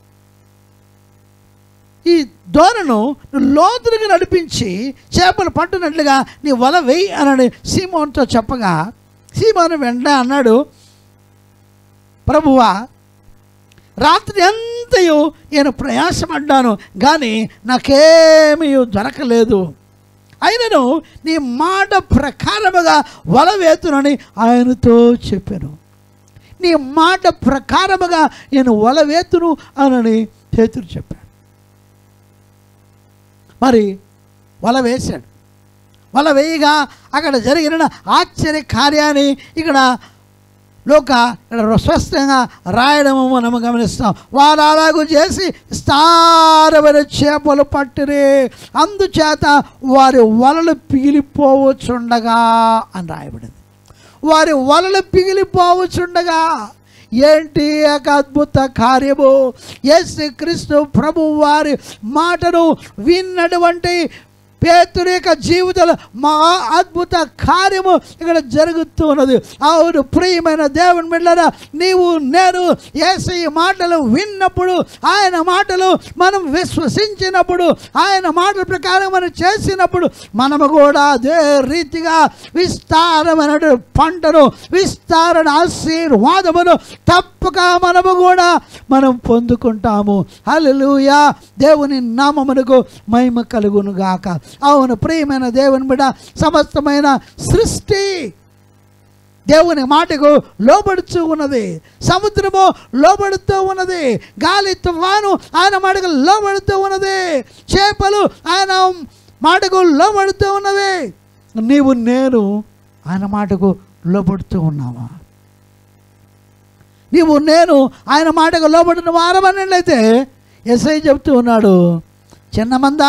ఈ దోణను నువ్వు లోతులకు నడిపించి చేపలు పట్టునట్లుగా నీ వల వెయ్యి అనని సీమోన్తో చెప్పగా సీమోను వెంటనే అన్నాడు ప్రభువా రాత్రి అంతయు నేను ప్రయాసపడ్డాను కానీ నాకేమీ దొరకలేదు అయినను నీ మాట ప్రకారముగా వల వేతునని ఆయనతో చెప్పాను నీ మాట ప్రకారముగా నేను వల వేతును అనని పేతురు చెప్పాడు మరి వల వేశాడు వల వేయగా అక్కడ జరిగిన ఆశ్చర్య కార్యాన్ని ఇక్కడ లోక ఇక్కడ స్పష్టంగా రాయడము మనము గమనిస్తాం వారు అలాగూ చేసి స్థారమైన చేపలు పట్టిరే అందుచేత వారి వలలు పిగిలిపోవచ్చుండగా అని రాయబడింది వారి వలలు పిగిలిపోవచ్చుండగా ఏంటి ఒక అద్భుత కార్యము యేసు క్రీస్తు ప్రభు వారి మాటను విన్నటువంటి పేతురు యొక్క జీవితంలో మా అద్భుత కార్యము ఇక్కడ జరుగుతూ ఉన్నది అవును ప్రియమైన దేవుని బిడ్డరా నీవు నేను ఏసై మాటలు విన్నప్పుడు ఆయన మాటలు మనం విశ్వసించినప్పుడు ఆయన మాటల ప్రకారం మనం చేసినప్పుడు మనము కూడా అదే రీతిగా విస్తారమైన పంటను విస్తారణ ఆశీర్వాదమును తప్పక మనము కూడా మనం పొందుకుంటాము హల్లెలూయా దేవుని నామమునకు మహిమ కలుగును గాక అవును ప్రియమైన దేవుని బిడ్డ సమస్తమైన సృష్టి దేవుని మాటకు లోబడుతూ ఉన్నది సముద్రము లోబడుతూ ఉన్నది గాలి తుఫాను ఆయన మాటకు లోబడుతూ ఉన్నది చేపలు ఆయన మాటకు లోబడుతూ ఉన్నవి నీవు నేను ఆయన మాటకు లోబడుతూ ఉన్నావా నీవు నేను ఆయన మాటకు లోబడిన వారమన్నట్లయితే ఎస్ఐ చెప్తూ ఉన్నాడు చిన్నమందా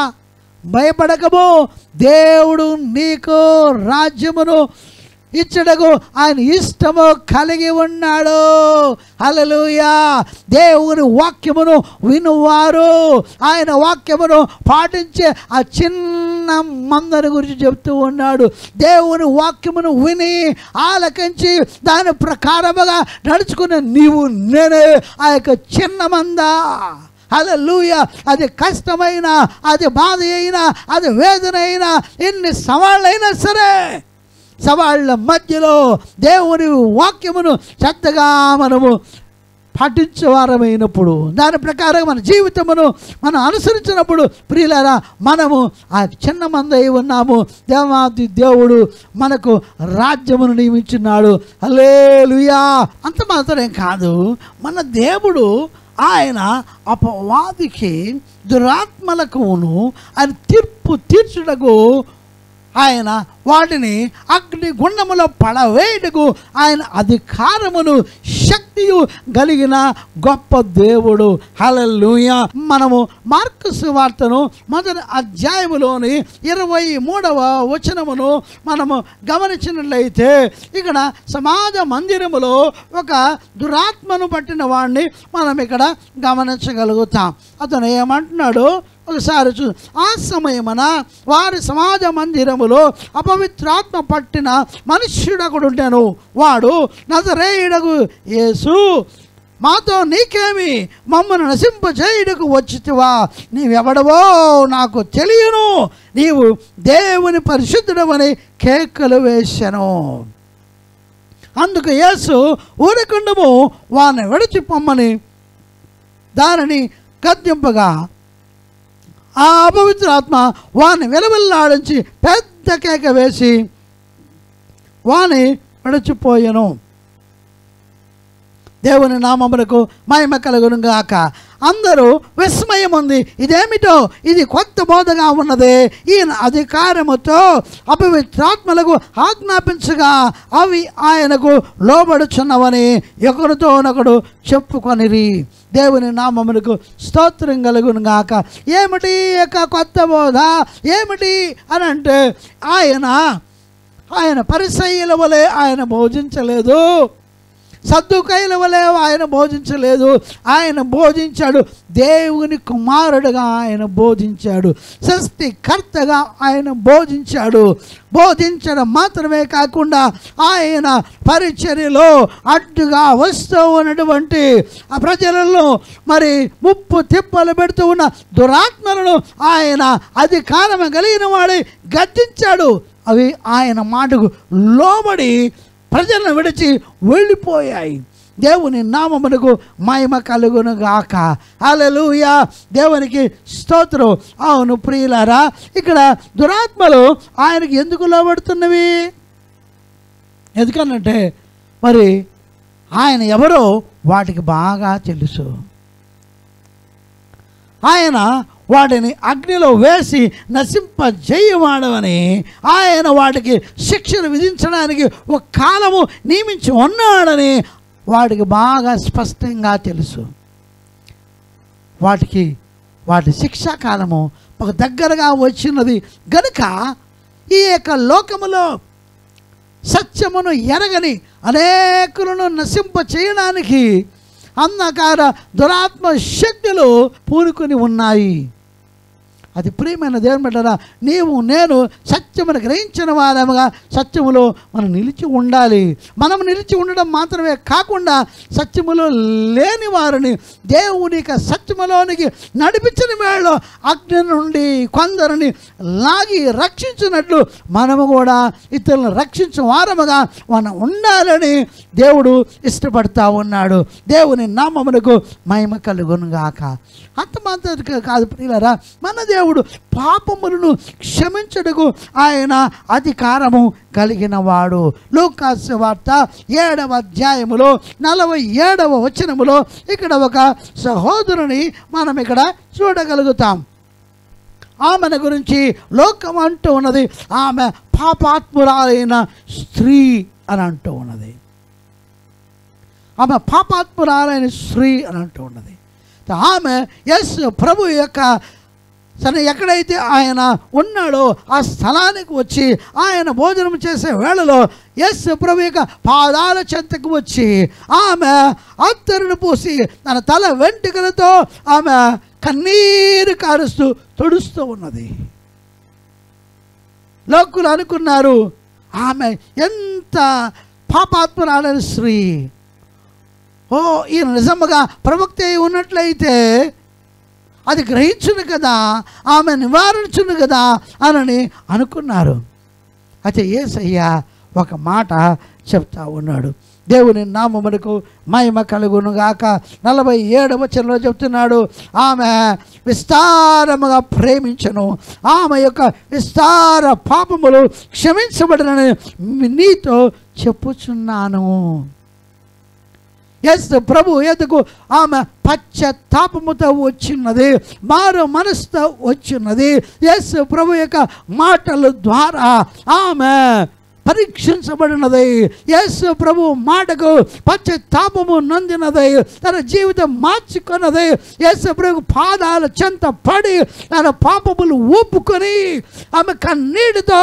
భయపడకము దేవుడు నీకు రాజ్యమును ఇచ్చడకు ఆయన ఇష్టము కలిగి ఉన్నాడు హల్లెలూయా దేవుని వాక్యమును వినువారు ఆయన వాక్యమును పాటించే ఆ చిన్న మందని గురించి చెప్తూ ఉన్నాడు దేవుని వాక్యమును విని ఆలకించి దాని ప్రకారముగా నడుచుకున్న నీవు నేనే ఆ యొక్క చిన్న మందా హల్లెలూయ అది కష్టమైన అది బాధ అయినా అది వేదన అయినా ఎన్ని సవాళ్ళైనా సరే సవాళ్ళ మధ్యలో దేవుని వాక్యమును శ్రద్ధగా మనము పాటించేవారమైనప్పుడు దాని ప్రకారం మన జీవితమును మనం అనుసరించినప్పుడు ప్రియులారా మనము ఆ చిన్న మందై ఉన్నాము దేవాది దేవుడు మనకు రాజ్యమును నియమించున్నాడు అలేలుయా అంత మాత్రమే కాదు మన దేవుడు ఆయన అపవాదికి దురాత్మలకును ఆయన తీర్పు తీర్చుటకు ఆయన వాటిని అగ్ని గుండములో పడవేయటకు ఆయన అధికారమును శక్తియు కలిగిన గొప్ప దేవుడు హలలుయ మనము మార్కస్ వార్తను మొదటి అధ్యాయములోని ఇరవై మూడవ వచనమును మనము గమనించినట్లయితే ఇక్కడ సమాజ మందిరములో ఒక దురాత్మను పట్టిన వాడిని మనం ఇక్కడ గమనించగలుగుతాం అతను ఏమంటున్నాడు ఒకసారి చూ ఆ సమయమున వారి సమాజ మందిరములో అపవిత్రాత్మ పట్టిన మనుష్యుడొకడుండెను వాడు నజరేయుడకు యేసు మాతో నీకేమి మమ్మల్ని నశింపజేయుటకు వచ్చితివా నీవెవడవో నాకు తెలియను నీవు దేవుని పరిశుద్ధుడమని కేకలు వేశాను అందుకు యేసు ఊరకుండము వారిని విడిచిపోమ్మని దానిని గద్దింపగా ఆ అపవిత్ర ఆత్మ వాని విలవిల్లాడించి పెద్ద కేక వేసి వాని విడిచిపోయెను దేవుని నామములకు మహిమ కలుగును గాక అందరూ విస్మయం ఉంది ఇదేమిటో ఇది కొత్త బోధగా ఉన్నది ఈయన అధికారముతో అపవిత్రాత్మలకు ఆజ్ఞాపించగా అవి ఆయనకు లోబడుచున్నవని ఒకరితోనొకడు చెప్పుకొనిరి దేవుని నామమునకు స్తోత్రం కలుగును గాక ఏమిటి ఈ యొక్క కొత్త బోధ ఏమిటి అని అంటే ఆయన ఆయన పరిసయ్యుల వలె ఆయన భోజించలేదు సద్దుకైల వలె ఆయన బోధించలేదు ఆయన బోధించాడు దేవుని కుమారుడుగా ఆయన బోధించాడు సృష్టికర్తగా ఆయన బోధించాడు బోధించడం మాత్రమే కాకుండా ఆయన పరిచర్యలో అడ్డుగా వస్తూ ఉన్నటువంటి ఆ ప్రజలలో మరి ముప్పు తిప్పలు పెడుతూ ఉన్న దురాత్మలను ఆయన అధికారం కలిగిన వాడి గద్దించాడు అవి ఆయన మాటకు లోబడి ప్రజలను విడిచి వెళ్ళిపోయాయి దేవుని నామమునకు మహిమ కలుగును గాక హల్లెలూయా దేవునికి స్తోత్రం అవును ప్రియులారా ఇక్కడ దురాత్మలు ఆయనకి ఎందుకు లోబడుతున్నవి ఎందుకనంటే మరి ఆయన ఎవరో వాటికి బాగా తెలుసు ఆయన వాటిని అగ్నిలో వేసి నశింపజేయవాడవని ఆయన వాటికి శిక్షను విధించడానికి ఒక కాలము నియమించి ఉన్నాడని వాటికి బాగా స్పష్టంగా తెలుసు వాటికి వాటి శిక్షా కాలము ఒక దగ్గరగా వచ్చినది గనుక ఈ యొక్క లోకములో సత్యమును ఎరగని అనేకులను నశింప చేయడానికి అంధకార దురాత్మ శక్తులు పూనుకొని ఉన్నాయి అది ప్రియమైన దేవుని బిడ్డరా నీవు నేను సత్యమును గ్రహించిన వారముగా సత్యములో మనం నిలిచి ఉండాలి మనం నిలిచి ఉండడం మాత్రమే కాకుండా సత్యములో లేని వారిని దేవుని యొక్క సత్యములోనికి నడిపించిన వేళ అగ్ని నుండి కొందరిని లాగి రక్షించినట్లు మనము కూడా ఇతరులను రక్షించే వారముగా మనం ఉండాలని దేవుడు ఇష్టపడతా ఉన్నాడు దేవుని నామమునకు మహిమ కలుగునుగాక అంత మాత్రం కాదు ప్రియులరా మన దేవుడు పాపములను క్షమించడుకు ఆయన అధికారము కలిగిన వాడు లూకాస్ వార్త ఏడవ అధ్యాయములో నలభై ఏడవ వచనములో ఇక్కడ ఒక సహోదరుని మనం ఇక్కడ చూడగలుగుతాం ఆమెను గురించి లోకం అంటూ ఉన్నది ఆమె పాపాత్మురాలైన స్త్రీ అని అంటూ ఉన్నది ఆమె పాపాత్మురాలైన స్త్రీ అని అంటూ ఉన్నది ఆమె ఎస్ ప్రభు యొక్క తను ఎక్కడైతే ఆయన ఉన్నాడో ఆ స్థలానికి వచ్చి ఆయన భోజనం చేసే వేళలో ఎస్ ప్రభు యొక్క పాదాల చెంతకు వచ్చి ఆమె అత్తరును పూసి తన తల వెంట్రుకలతో ఆమె కన్నీరు కారుస్తూ తుడుస్తూ ఉన్నది లోకులు అనుకున్నారు ఆమె ఎంత పాపాత్మరాలని స్త్రీ ఓ ఈయన నిజముగా ప్రవక్త అయి ఉన్నట్లయితే అది గ్రహించును కదా ఆమె నివారించును కదా అని అనుకున్నారు అయితే ఏసయ్య ఒక మాట చెప్తా ఉన్నాడు దేవుని నామమునకు మహిమ కలుగును గాక నలభై ఏడవ వచనంలో చెప్తున్నాడు ఆమె విస్తారముగా ప్రేమించను ఆమె యొక్క విస్తార పాపములు క్షమించబడినని నీతో చెప్పుచున్నాను ఎస్ ప్రభు ఎదుకు ఆమె పశ్చాత్తాపముతో వచ్చిన్నది మారు మనసుతో వచ్చిన్నది ఎస్ ప్రభు యొక్క మాటల ద్వారా ఆమె పరీక్షించబడినది యేసు ప్రభు మాటకు పశ్చాత్తాపము నొందినది తన జీవితం మార్చుకున్నది యేసు ప్రభు పాదాల చెంత పడి తన పాపములు ఒప్పుకొని ఆమె కన్నీటితో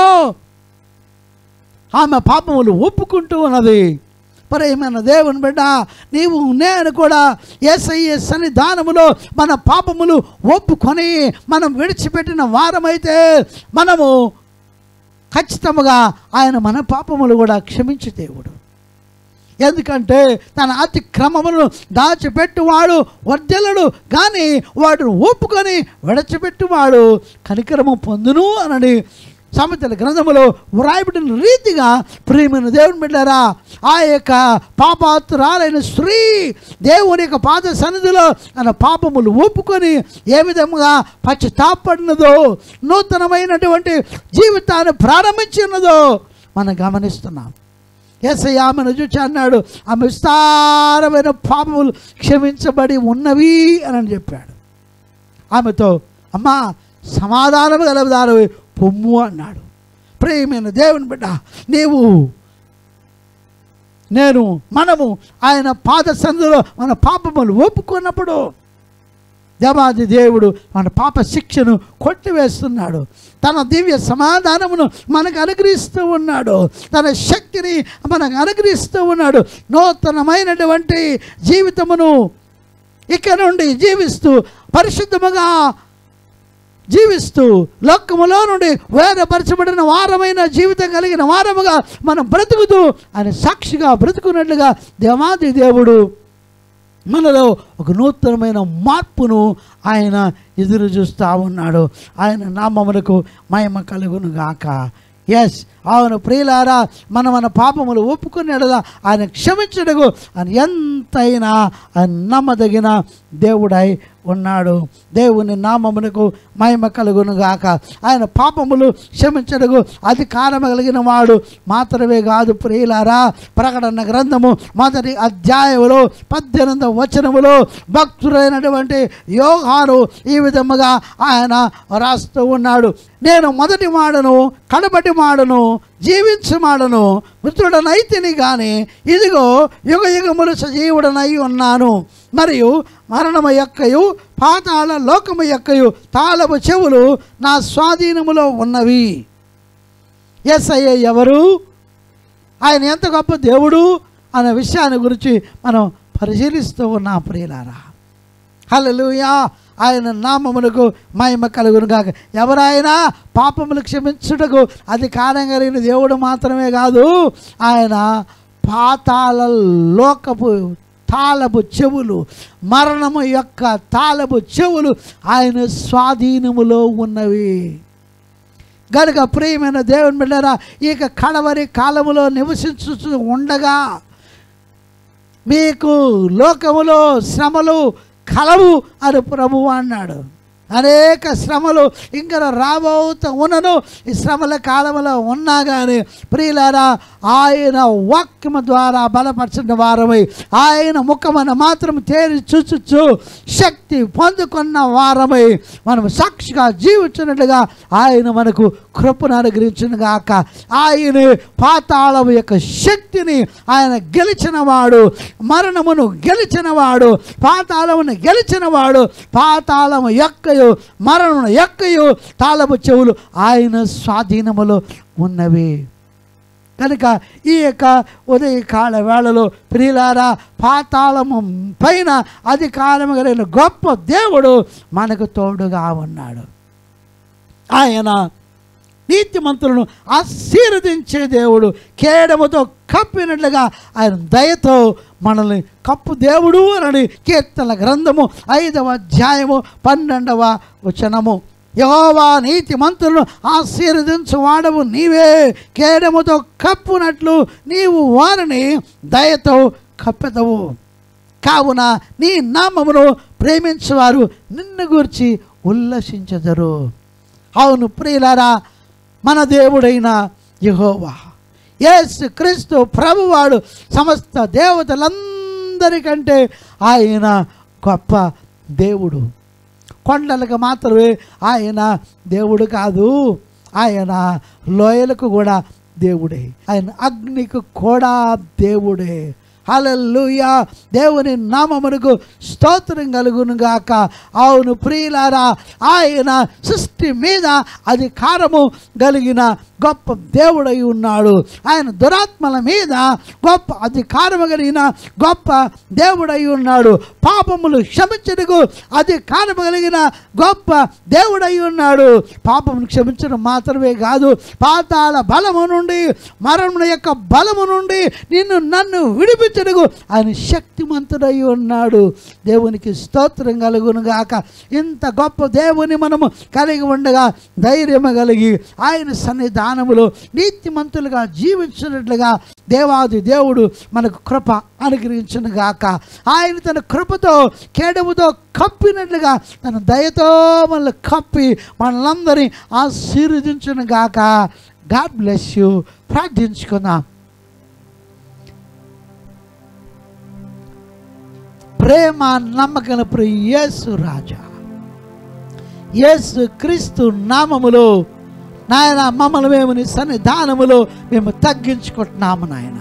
ఆమె పాపములు ఒప్పుకుంటూ ఉన్నది ప్రేమైన దేవుని బిడ్డ నీవు నేను కూడా ఏసయ్య సన్నిధానములో మన పాపములు ఒప్పుకొని మనం విడిచిపెట్టిన వారమైతే మనము ఖచ్చితముగా ఆయన మన పాపములు కూడా క్షమించు దేవుడు ఎందుకంటే తన అతిక్రమములను దాచిపెట్టువాడు వర్ధలడు కానీ వాడు ఒప్పుకొని విడచిపెట్టువాడు కనికరము పొందును అనని సమతల గ్రంథములో వ్రాయబడిన రీతిగా ప్రియమైన దేవుని బిడ్డారా ఆ యొక్క పాపాత్రాలైన స్త్రీ దేవుని యొక్క పాద సన్నిధిలో తన పాపములు ఒప్పుకొని ఏ విధముగా పశ్చాత్తాపడినదో నూతనమైనటువంటి జీవితాన్ని ప్రారంభించినదో మనం గమనిస్తున్నాం ఎస్ఐ ఆమెను చూచి అన్నాడు ఆమె విస్తారమైన పాపములు క్షమించబడి ఉన్నవి అని చెప్పాడు ఆమెతో అమ్మా సమాధానము గలదారు పొమ్ము అన్నాడు ప్రేమైన దేవుని బిడ్డ నీవు నేను మనము ఆయన పాద సందులో మన పాపములు ఒప్పుకున్నప్పుడు దేవాది దేవుడు మన పాప శిక్షను కొట్టివేస్తున్నాడు తన దివ్య సమాధానమును మనకు అనుగ్రహిస్తూ ఉన్నాడు తన శక్తిని మనకు అనుగ్రహిస్తూ ఉన్నాడు నూతనమైనటువంటి జీవితమును ఇక నుండి జీవిస్తూ పరిశుద్ధముగా జీవిస్తూ లోకములో నుండి వేదపరచబడిన వారమైన జీవితం కలిగిన వారముగా మనం బ్రతుకుతూ ఆయన సాక్షిగా బ్రతుకున్నట్లుగా దేవాది దేవుడు మనలో ఒక నూతనమైన మార్పును ఆయన ఎదురు చూస్తూ ఉన్నాడు ఆయన నామములకు మహిమ కలుగును గాక ఎస్ అవును ప్రియులారా మన మన పాపములు ఒప్పుకునేలా ఆయన క్షమించడకు ఆయన ఎంతైనా ఆయన నమ్మదగిన దేవుడై ఉన్నాడు దేవుని నామమునకు మహిమ కలుగును గాక ఆయన పాపములు క్షమించడకు అధికారం కలిగిన వాడు మాత్రమే కాదు ప్రియులారా ప్రకటన గ్రంథము మొదటి అధ్యాయములో పద్దెనిమిది వచనములో భక్తుడైనటువంటి యోగాను ఈ విధముగా ఆయన రాస్తూ ఉన్నాడు నేను మొదటి మాడను కడబటి మాడను జీవించు మాడను మృతుడనైతిని కానీ ఇదిగో యుగ యుగములు సజీవుడనై ఉన్నాను మరియు మరణము యొక్కయు పాతాళ లోకము యొక్కయు తాళపు చెవులు నా స్వాధీనములో ఉన్నవి ఎస్ అయ్యే ఎవరు ఆయన ఎంత గొప్ప దేవుడు అనే విషయాన్ని గురించి మనం పరిశీలిస్తూ ఉన్నాం ప్రియులారా హల్లెలూయా ఆయన నామమునకు మహిమ కలుగును కాక ఎవరైనా పాపములు క్షమించుటకు అది కారణం కలిగిన దేవుడు మాత్రమే కాదు ఆయన పాతాల లోకపు తాళపు చెవులు మరణము యొక్క తాళపు చెవులు ఆయన స్వాధీనములో ఉన్నవి గనుక ప్రియమైన దేవుని బిడ్డరా ఇక కడవరి కాలములో నివసించు ఉండగా మీకు లోకములో శ్రమలు కలవు అని ప్రభువు అన్నాడు అనేక శ్రమలు ఇంకా రాబోతూ ఉన్నను ఈ శ్రమల కాలంలో ఉన్నా కానీ ప్రియులారా ఆయన వాక్యము ద్వారా బలపరిచిన వారమై ఆయన ముఖమన మాత్రం తేరి చూచుచు శక్తి పొందుకున్న వారమై మనం సాక్షిగా జీవించినట్లుగా ఆయన మనకు కృపను అనుగ్రహించిన గాక ఆయన పాతాళం యొక్క శక్తిని ఆయన గెలిచిన వాడు మరణమును గెలిచిన వాడు పాతాళమును గెలిచిన వాడు పాతాళము యొక్కయు మరణమును యొక్కయు తాళపు చెవులు ఆయన స్వాధీనములో ఉన్నవి కనుక ఈ యొక్క ఉదయకాల వేళలో ప్రియులారా పాతాళము పైన అధికారము కలిగిన గొప్ప దేవుడు మనకు తోడుగా ఉన్నాడు ఆయన నీతిమంతులను ఆశీర్వదించే దేవుడు కేడముతో కప్పినట్లుగా ఆయన దయతో మనల్ని కప్పు దేవుడు అని కీర్తన గ్రంథము ఐదవ అధ్యాయము పన్నెండవ వచనము యహోవా నీతి మంత్రులను ఆశీర్వదించు వాడవు నీవే కేడముతో కప్పునట్లు నీవు వారిని దయతో కప్పెదవు కావున నీ నామమును ప్రేమించువారు నిన్ను గురించి ఉల్లసించదరు అవును ప్రియులారా మన దేవుడైన యహోవా యేసు క్రీస్తు ప్రభువాడు సమస్త దేవతలందరికంటే ఆయన గొప్ప దేవుడు కొండలకు మాత్రమే ఆయన దేవుడు కాదు ఆయన లోయలకు కూడా దేవుడే ఆయన అగ్నికి కూడా దేవుడే హల్లెలూయా దేవుని నామమునకు స్తోత్రం కలుగును గాక అవును ప్రియులారా ఆయన సృష్టి మీద అధికారము కలిగిన గొప్ప దేవుడై ఉన్నాడు ఆయన దురాత్మల మీద గొప్ప అధికారము కలిగిన గొప్ప దేవుడై ఉన్నాడు పాపములు క్షమించడుకు అధికారము కలిగిన గొప్ప దేవుడై ఉన్నాడు పాపమును క్షమించడం మాత్రమే కాదు పాతాళ బలము నుండి మరణం యొక్క బలము నుండి నిన్ను నన్ను విడిపించడుకు ఆయన శక్తిమంతుడై ఉన్నాడు దేవునికి స్తోత్రం కలుగును గాక ఇంత గొప్ప దేవుని మనము కలిగి ఉండగా ధైర్యము కలిగి ఆయన సన్నిధానములో నీతిమంతులుగా జీవించినట్లుగా దేవాది దేవుడు మనకు కృప అనుగ్రహించును గాక ఆయన తన కృపతో కేడముతో కప్పినట్లుగా తన దయతో మనల్ని కప్పి మనలందరినీ ఆశీర్వదించును గాక గాడ్ బ్లెస్ యూ ప్రార్థించుకుందాం ప్రేమ నమ్మకం ప్రియ యేసు రాజా యేసు క్రీస్తు నామములో నాయన మమ్మల్ని మేము నీ సన్నిధానములో మేము తగ్గించుకుంటున్నాము నాయన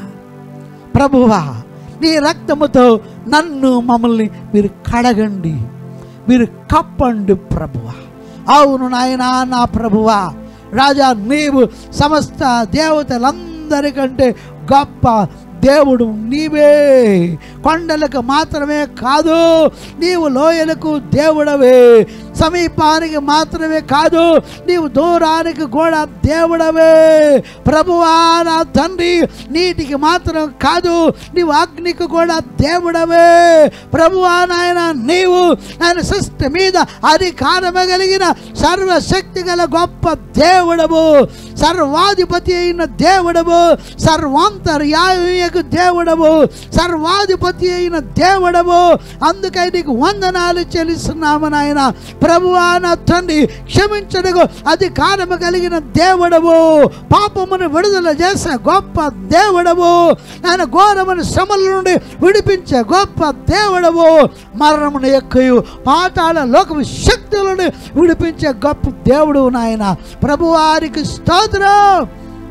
ప్రభువా నీ రక్తముతో నన్ను మమ్మల్ని మీరు కడగండి మీరు కప్పండి ప్రభువా అవును నాయనా నా ప్రభువా రాజా నీవు సమస్త దేవతలందరికంటే గొప్ప దేవుడు నీవే కొండలకు మాత్రమే కాదు నీవు లోయలకు దేవుడవే సమీపానికి మాత్రమే కాదు నీవు దూరానికి కూడా దేవుడవే ప్రభువా నా తండ్రి నీటికి మాత్రం కాదు నీవు అగ్నికి కూడా దేవుడవే ప్రభువా నాయన నీవు ఆయన సృష్టి మీద అధికారము కలిగిన సర్వశక్తి గల గొప్ప దేవుడవు సర్వాధిపతి అయిన దేవుడవు సర్వాంతర్యాయకు దేవుడవు సర్వాధిపతి అయిన దేవుడవు అందుకై నీకు వందనాలు చెల్లిస్తున్నాము నాయన ప్రభువా నా తండ్రి క్షమించడకు అధికారము కలిగిన దేవుడవు పాపమును విడుదల చేసే గొప్ప దేవుడవు ఆయన ఘోరమైన శ్రమల నుండి విడిపించే గొప్ప దేవుడవు మరణమును ఎక్కువ పాతాళ లోకము శక్తుల నుండి విడిపించే గొప్ప దేవుడు నాయన ప్రభువారికి స్తోత్రం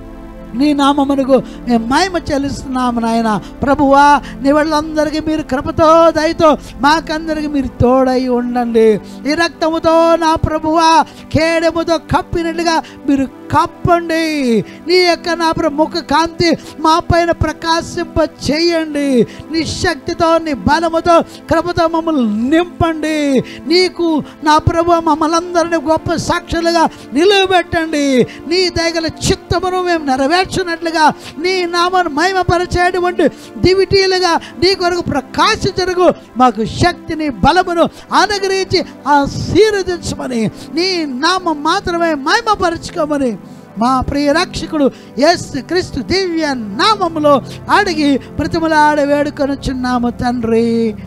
నీ నామమునకు మేము మహిమ చెల్లిస్తున్నాము నాయన ప్రభువా నీ వాళ్ళందరికీ మీరు కృపతో దయతో మాకందరికి మీరు తోడై ఉండండి ఈ రక్తముతో నా ప్రభువా కేడముతో కప్పినట్టుగా మీరు కప్పండి నీ యొక్క నా ప్రభు ముఖ కాంతి మా పైన ప్రకాశింప చేయండి నీ శక్తితో నీ బలముతో కృపతో మమ్మల్ని నింపండి నీకు నా ప్రభు మమ్మల్ని అందరినీ గొప్ప సాక్షులుగా నిలువబెట్టండి నీ దయగల చిత్తమును మేము నెరవేర్చినట్లుగా నీ నామాన్ని మహిమపరిచేటువంటి దివిటీలుగా నీ కొరకు ప్రకాశించరకు మాకు శక్తిని బలమును అనుగ్రహించి ఆశీర్వదించమని నీ నామం మాత్రమే మహిమపరచుకోమని మా ప్రియ రక్షకుడు యేసు క్రీస్తు దివ్య నామములో అడిగి ప్రతిమలాడ వేడుకొనుచున్నాము తండ్రి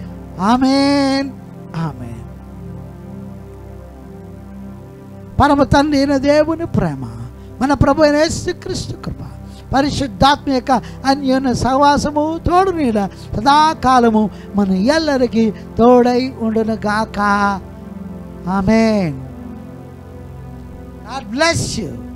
ఆమెన్ ఆమెన్ పరమ తండ్రి అయిన దేవుని ప్రేమ మన ప్రభు అయిన యేసుక్రీస్తు కృప పరిశుద్ధాత్మ యొక్క అన్యోన్య సహవాసము తోడు నీడ సదాకాలము మన ఎల్లరికి తోడై ఉండును గాక ఆమెన్ God bless you.